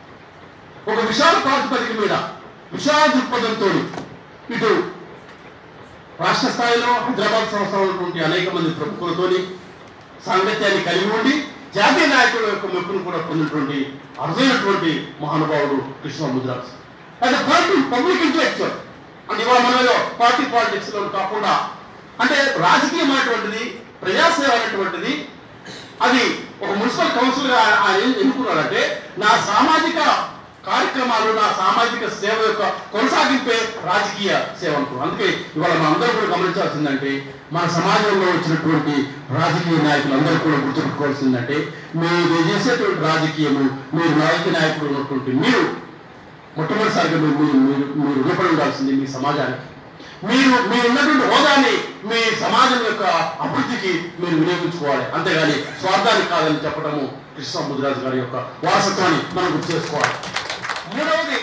ఒక విశాల ప్రాతిపదిక మీద విశాల దృక్పథంతో ఇటు రాష్ట్ర స్థాయిలో హైదరాబాద్ సంస్థలో ఉన్నటువంటి అనేక మంది ప్రముఖులతోని సాంగత్యాన్ని కలిగి ఉండి జాతీయ నాయకుల యొక్క మెప్పును కూడా పొందినటువంటి అరుదైనటువంటి మహానుభావుడు కృష్ణ ముద్రాజ్ అంటే పార్టీ పబ్లిక్ ఇంటలెక్చువల్ అంటే ఇవాళ మనలో పార్టీ పాలిటిక్స్ లో కాకుండా అంటే రాజకీయమైనటువంటిది ప్రజాసేవ అనేటువంటిది అది ఒక మున్సిపల్ కౌన్సిల్ గా ఆయన ఏం ఎన్నుకున్నారంటే నా సామాజిక కార్యక్రమాలు నా సామాజిక సేవ యొక్క కొనసాగింపే రాజకీయ సేవ అనుకున్నాను అందుకే ఇవాళ మన అందరూ కూడా గమనించాల్సిందంటే మన సమాజంలో వచ్చినటువంటి రాజకీయ నాయకులు అందరూ కూడా గుర్తుపెట్టుకోవాల్సిందంటే మీరు చేసేటువంటి రాజకీయము మీరు రాజకీయ నాయకులు ఉన్నటువంటి మీరు మొట్టమొదటిసారిగా మీరు మీరు మీరు మీరు రుణపడి ఉండాల్సింది మీ సమాజానికి మీరు మీరు ఉన్నటువంటి హోదాని మీ సమాజం యొక్క అభివృద్ధికి మీరు వినియోగించుకోవాలి అంతేగాని స్వార్థానికి కాదని చెప్పడము కృష్ణ ముదిరాజు గారి యొక్క వారసత్వాన్ని మనం గుర్తు చేసుకోవాలి మూడవది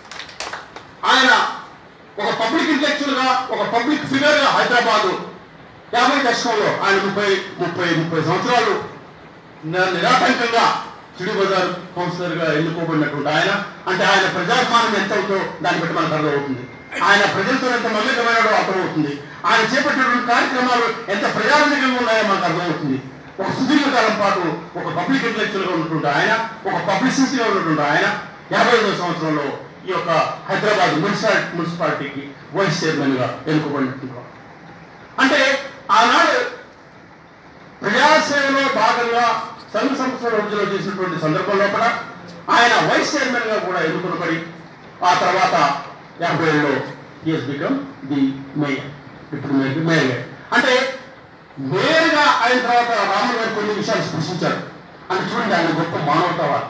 ఆయన ఒక పబ్లిక్ ఇంటెలెక్చువల్ గా ఒక పబ్లిక్ ఫిగర్ గా హైదరాబాద్ యాభై దశకంలో ఆయన ముప్పై ముప్పై ముప్పై సంవత్సరాలు న- నిరాటంకంగా సిడి బజార్ కౌన్సిలర్ గా ఎన్నుకోబడినటువంటి ఆయన అంటే ఆయన ప్రజాస్వామ్యం ఎంత అవుతో దాన్ని బట్టి మనకు అర్థమవుతుంది ఆయన ప్రజలతో ఎంత మమేకమైనడో అర్థమవుతుంది ఆయన చేపట్టినటువంటి కార్యక్రమాలు ఎంత ప్రజారంజకంగా ఉన్నాయో మనకు అర్థమవుతుంది ఒక సుదీర్ఘకాలం పాటు ఒక పబ్లిక్ ఇంటలెక్చువల్ గా ఉన్నటువంటి ఆయన ఒక పబ్లిసిస్ట్ గా ఉన్నటువంటి ఆయన యాభై ఐదవ సంవత్సరంలో ఈ యొక్క హైదరాబాద్ మున్సిపాలి మున్సిపాలిటీకి వైస్ చైర్మన్గా ఎన్నుకోబడినట్టున్నారు అంటే ఆనాడు ప్రజాసేవలో భాగంగా సంఘ సంస్థల రోజులో చేసినటువంటి సందర్భంలో కూడా ఆయన వైస్ చైర్మన్ గా కూడా ఎన్నుకునబడి ఆ తర్వాత యాభై ఏళ్ళలో ఈఎస్ బికమ్ ది మేయర్ ఇప్పుడు మేయర్ మేయర్ అంటే మేయర్గా అయిన తర్వాత రాములు గారు కొన్ని విషయాలు స్పృశించారు అంటే చూడండి ఆయన గొప్ప మానవతావాడు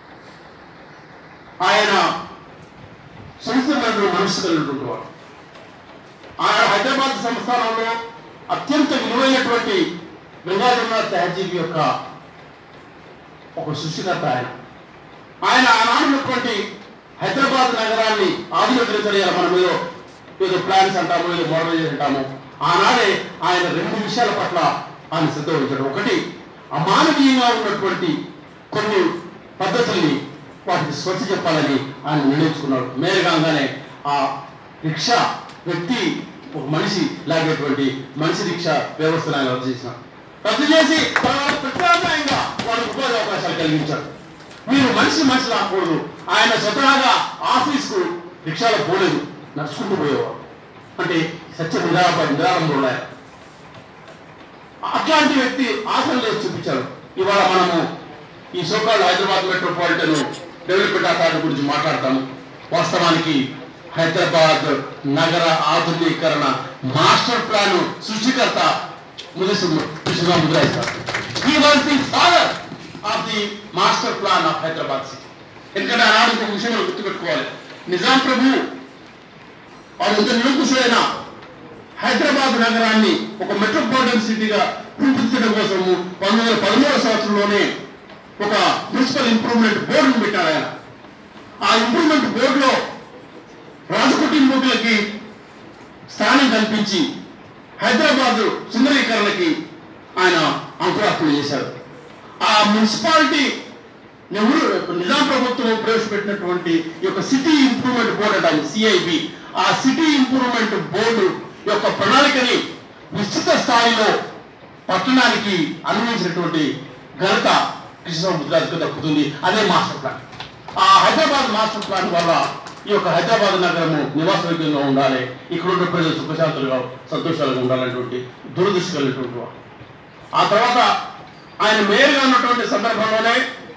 ఆయన సంస్థలను మనసు కలిగినటువంటి వాడు ఆయన హైదరాబాద్ సంస్థానంలో అత్యంత విలువైనటువంటి గంగాధరనాథ్ తహజీబ్ యొక్క ఒక సృష్టికర్త ఆయన ఆయన ఆనాడున్నటువంటి హైదరాబాద్ నగరాన్ని ఆధునీకరించాలి మనం ఏదో ఏదో ప్లాన్స్ అంటాము ఏదో మోడలైజేషన్ అంటాము ఆనాడే ఆయన రెండు విషయాల పట్ల ఆయన శ్రద్ధ వహించాడు ఒకటి అమానవీయంగా ఉన్నటువంటి కొన్ని పద్ధతుల్ని వాటికి స్వచ్ఛ చెప్పాలని ఆయన నిర్ణయించుకున్నాడు మేరగానే ఆ రిక్షా వ్యక్తి ఒక మనిషి లాగేటువంటి మనిషి రిక్షా వ్యవస్థను ఆయన రద్దు చేసినాడు రద్దు చేసి తర్వాత ప్రత్యామ్నాయంగా వాళ్ళకి ఉపాధి అవకాశాలు కలిగించాడు మీరు మనిషి మనిషి రాకూడదు ఆయన స్వతహాగా ఆఫీస్కు రిక్షాలో పోలేదు నడుచుకుంటూ పోయేవాడు అంటే సత్య నిరాప నిరారంభంలో ఆయన. అట్లాంటి వ్యక్తి ఆశలు లేచి చూపించారు ఇవాళ మనము ఈ so call Hyderabad metropolitan development authority గురించి మాట్లాడతాము వాస్తవానికి హైదరాబాద్ నగర ఆధునీకరణ మాస్టర్ ప్లాన్ సృష్టికర్త ముదిసుగా ముద్రాయిస్తారు he was the father of the master plan of Hyderabad city ఎందుకంటే ఆనాడు ఇంకొక విషయం మనం గుర్తుపెట్టుకోవాలి నిజాం ప్రభు వాడు ఇంత నిరంకుశుడైన హైదరాబాద్ నగరాన్ని ఒక మెట్రోపాలిటన్ సిటీగా రూపుదిద్దడం కోసము పంతొమ్మిది వందల పదమూడవ సంవత్సరంలోనే ఒక మున్సిపల్ ఇంప్రూవ్మెంట్ బోర్డును పెట్టాడు ఆయన ఆ ఇంప్రూవ్మెంట్ బోర్డులో రాజకుటుంబీకులకి స్థానం కల్పించి హైదరాబాద్ సుందరీకరణకి ఆయన అంకురార్పణ చేశారు ఆ మున్సిపాలిటీ నెహ్రూ నిజాం ప్రభుత్వం ప్రవేశపెట్టినటువంటి ఈ యొక్క సిటీ ఇంప్రూవ్మెంట్ బోర్డు అంటారు సిఐబి ఆ సిటీ ఇంప్రూవ్మెంట్ బోర్డు యొక్క ప్రణాళికని విస్తృత స్థాయిలో పట్టణానికి అన్వయించినటువంటి ఘనత కృష్ణ ముద్రాజుకు దక్కుతుంది అదే మాస్టర్ ప్లాన్ ఆ హైదరాబాద్ మాస్టర్ ప్లాన్ వల్ల ఈ యొక్క హైదరాబాద్ నగరము నివాసయోగ్యంగా ఉండాలి ఇక్కడ ఉన్న ప్రజలు సుఖశాంతులుగా సంతోషాలుగా ఉండాలనేటువంటి దురదృష్టి కలిగినటువంటి వాడు ఆ తర్వాత ఆయన మేయర్గా ఉన్నటువంటి సందర్భంలోనే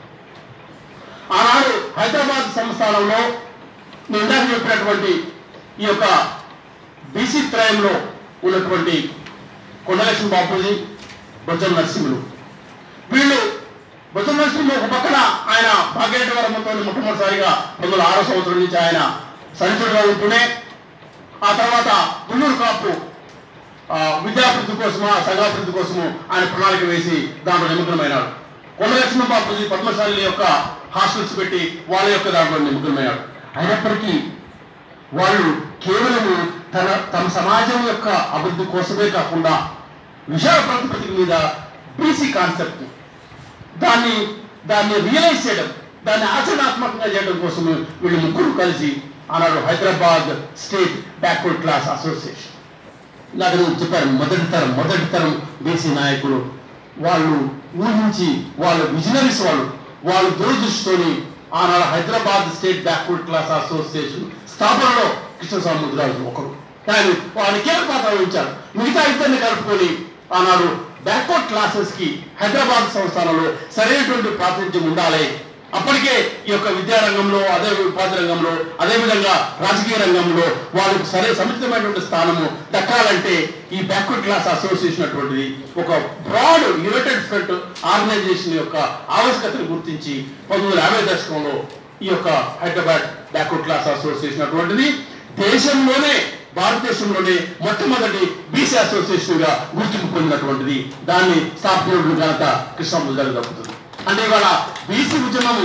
ఆనాడు హైదరాబాద్ సంస్థానంలో నేను ఇందాక చెప్పినటువంటి ఈ యొక్క బీసీ త్రయంలో ఉన్నటువంటి కొండలక్ష్మి బాపూజీ బొజ్జల నరసింహులు వీళ్ళు బొజ్జల నరసింహులు ఒక పక్కన ఆయన భాగ్యరెడ్డి వర్మతో మొట్టమొదటిసారిగా పంతొమ్మిది వందల ఆరో సంవత్సరం నుంచి ఆయన సరిచుడుగా ఉంటూనే ఆ తర్వాత గుండూరు కాపు ఆ, విద్యాభివృద్ధి కోసము ఆ సంఘాభివృద్ధి కోసము ఆయన ప్రణాళిక వేసి దాంట్లో నిమగ్నమైనాడు కొండలక్ష్మణ బాపూజీ పద్మశాలి యొక్క హాస్టల్స్ పెట్టి వాళ్ళ యొక్క దాంట్లో నిమగ్నమైనాడు అయినప్పటికీ వాళ్ళు కేవలము తన తమ సమాజం యొక్క అభివృద్ధి కోసమే కాకుండా విశాల ప్రాతిపదిక మీద బీసీ కాన్సెప్ట్ దాన్ని దాన్ని రియలైజ్ చేయడం దాన్ని ఆచరణాత్మకంగా చేయడం కోసం వీళ్ళు ముగ్గురు కలిసి ఆనాడు Hyderabad state backward class association ఇందాక నేను చెప్పాను మొదటి తరం మొదటి తరం బీసీ నాయకులు వాళ్ళు ఊహించి వాళ్ళ విజనరీస్ వాళ్ళు వాళ్ళు దూరదృష్టితోని ఆనాడు Hyderabad state backward class association స్థాపనలో కృష్ణస్వామి ముద్రాజు ఒకరు కానీ వారిని కీలక పాత్ర వహించారు మిగతా ఇద్దరిని కలుపుకొని ఆనాడు బ్యాక్వర్డ్ క్లాసెస్ కి హైదరాబాద్ సంస్థానంలో సరైనటువంటి ప్రాతినిధ్యం ఉండాలి అప్పటికే ఈ యొక్క విద్యారంగంలో అదే ఉపాధి రంగంలో అదే విధంగా రాజకీయ రంగంలో వాళ్ళకు సరే సముచితమైనటువంటి స్థానము దక్కాలంటే ఈ బ్యాక్వర్డ్ క్లాస్ అసోసియేషన్ అటువంటిది ఒక బ్రాడ్ యునైటెడ్ ఫ్రంట్ ఆర్గనైజేషన్ యొక్క ఆవశ్యకతను గుర్తించి పంతొమ్మిది వందల యాభై దశకంలో ఈ యొక్క హైదరాబాద్ బ్యాక్వర్డ్ క్లాస్ అసోసియేషన్ అటువంటిది దేశంలోనే భారతదేశంలోనే మొట్టమొదటి బీసీ అసోసియేషన్ గా గుర్తింపు పొందినటువంటిది దాన్ని స్థాపించిన ఘనత కృష్ణమూర్తి గారు దక్కుతుంది అంటే ఇవాళ బీసీ ఉద్యమము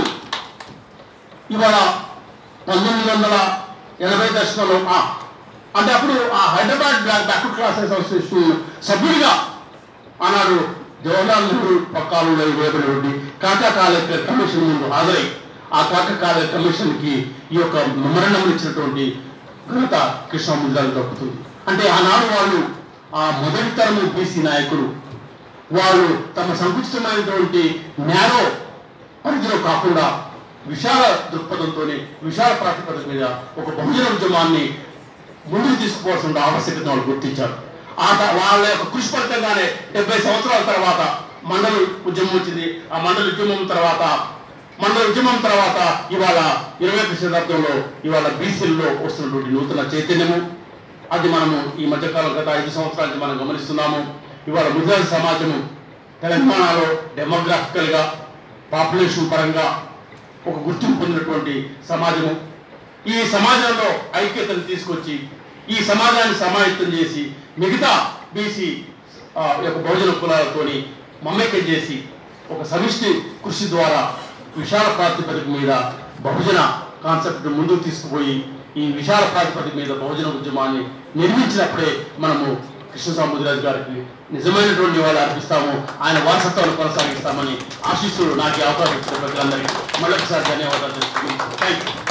ఇవాళ పంతొమ్మిది వందల ఎనభై దశకంలో ఆ, అంటే అప్పుడు ఆ Hyderabad black backward classes association సభ్యుడిగా ఆనాడు జవహర్లాల్ నెహ్రూ పక్కాలలో వేయబడినటువంటి కాకా కాలేకర్ కమిషన్ ముందు హాజరై ఆ కాకా కాలే కమిషన్ కి ఈ యొక్క మెమరణం ఇచ్చినటువంటి ఘనత కృష్ణముద్రాలు దక్కుతుంది అంటే ఆనాడు వాళ్ళు ఆ మొదటి తరము బీసీ నాయకులు వాళ్ళు తమ సంకుచితమైనటువంటి నేరో పరిధిలో కాకుండా విశాల దృక్పథంతో విశాల ప్రాతిపదిక మీద ఒక బహుజన ఉద్యమాన్ని ముందుకు తీసుకుపోవాల్సిన ఆవశ్యకత వాళ్ళు గుర్తించారు ఆ త- వాళ్ళ యొక్క కృషి ఫలితంగానే డెబ్బై సంవత్సరాల తర్వాత మండల ఉద్యమం వచ్చింది ఆ మండల ఉద్యమం తర్వాత మండల ఉద్యమం తర్వాత ఇవాళ ఇరవై ఒకటి శతాబ్దంలో ఇవాళ బీసీల్లో వస్తున్నటువంటి నూతన చైతన్యము అది మనము ఈ మధ్యకాలం గత ఐదు సంవత్సరాల నుంచి మనం గమనిస్తున్నాము ఇవాళ ముద్రాజ సమాజము తెలంగాణలో డెమోగ్రాఫికల్ గా పాపులేషన్ పరంగా ఒక గుర్తింపు పొందినటువంటి సమాజము ఈ సమాజంలో ఐక్యతను తీసుకొచ్చి ఈ సమాజాన్ని సమాయత్తం చేసి మిగతా బీసీ యొక్క బహుజన కులాలతోని మమ్మకం చేసి ఒక సమిష్టి కృషి ద్వారా విశాల ప్రాతిపదిక మీద బహుజన కాన్సెప్ట్ ముందుకు తీసుకుపోయి ఈ విశాల ప్రాతిపదిక మీద బహుజన ఉద్యమాన్ని నిర్మించినప్పుడే మనము కృష్ణ సాముద్రాజు గారికి నిజమైనటువంటి వాళ్ళు అర్పిస్తాము ఆయన వారసత్వాన్ని కొనసాగిస్తామని ఆశిస్తులు నాకు ఈ అవకాశం ఇచ్చిన ప్రజలందరికీ మళ్ళొకసారి ధన్యవాదాలు తెలుసుకుంటున్నాను థ్యాంక్ యూ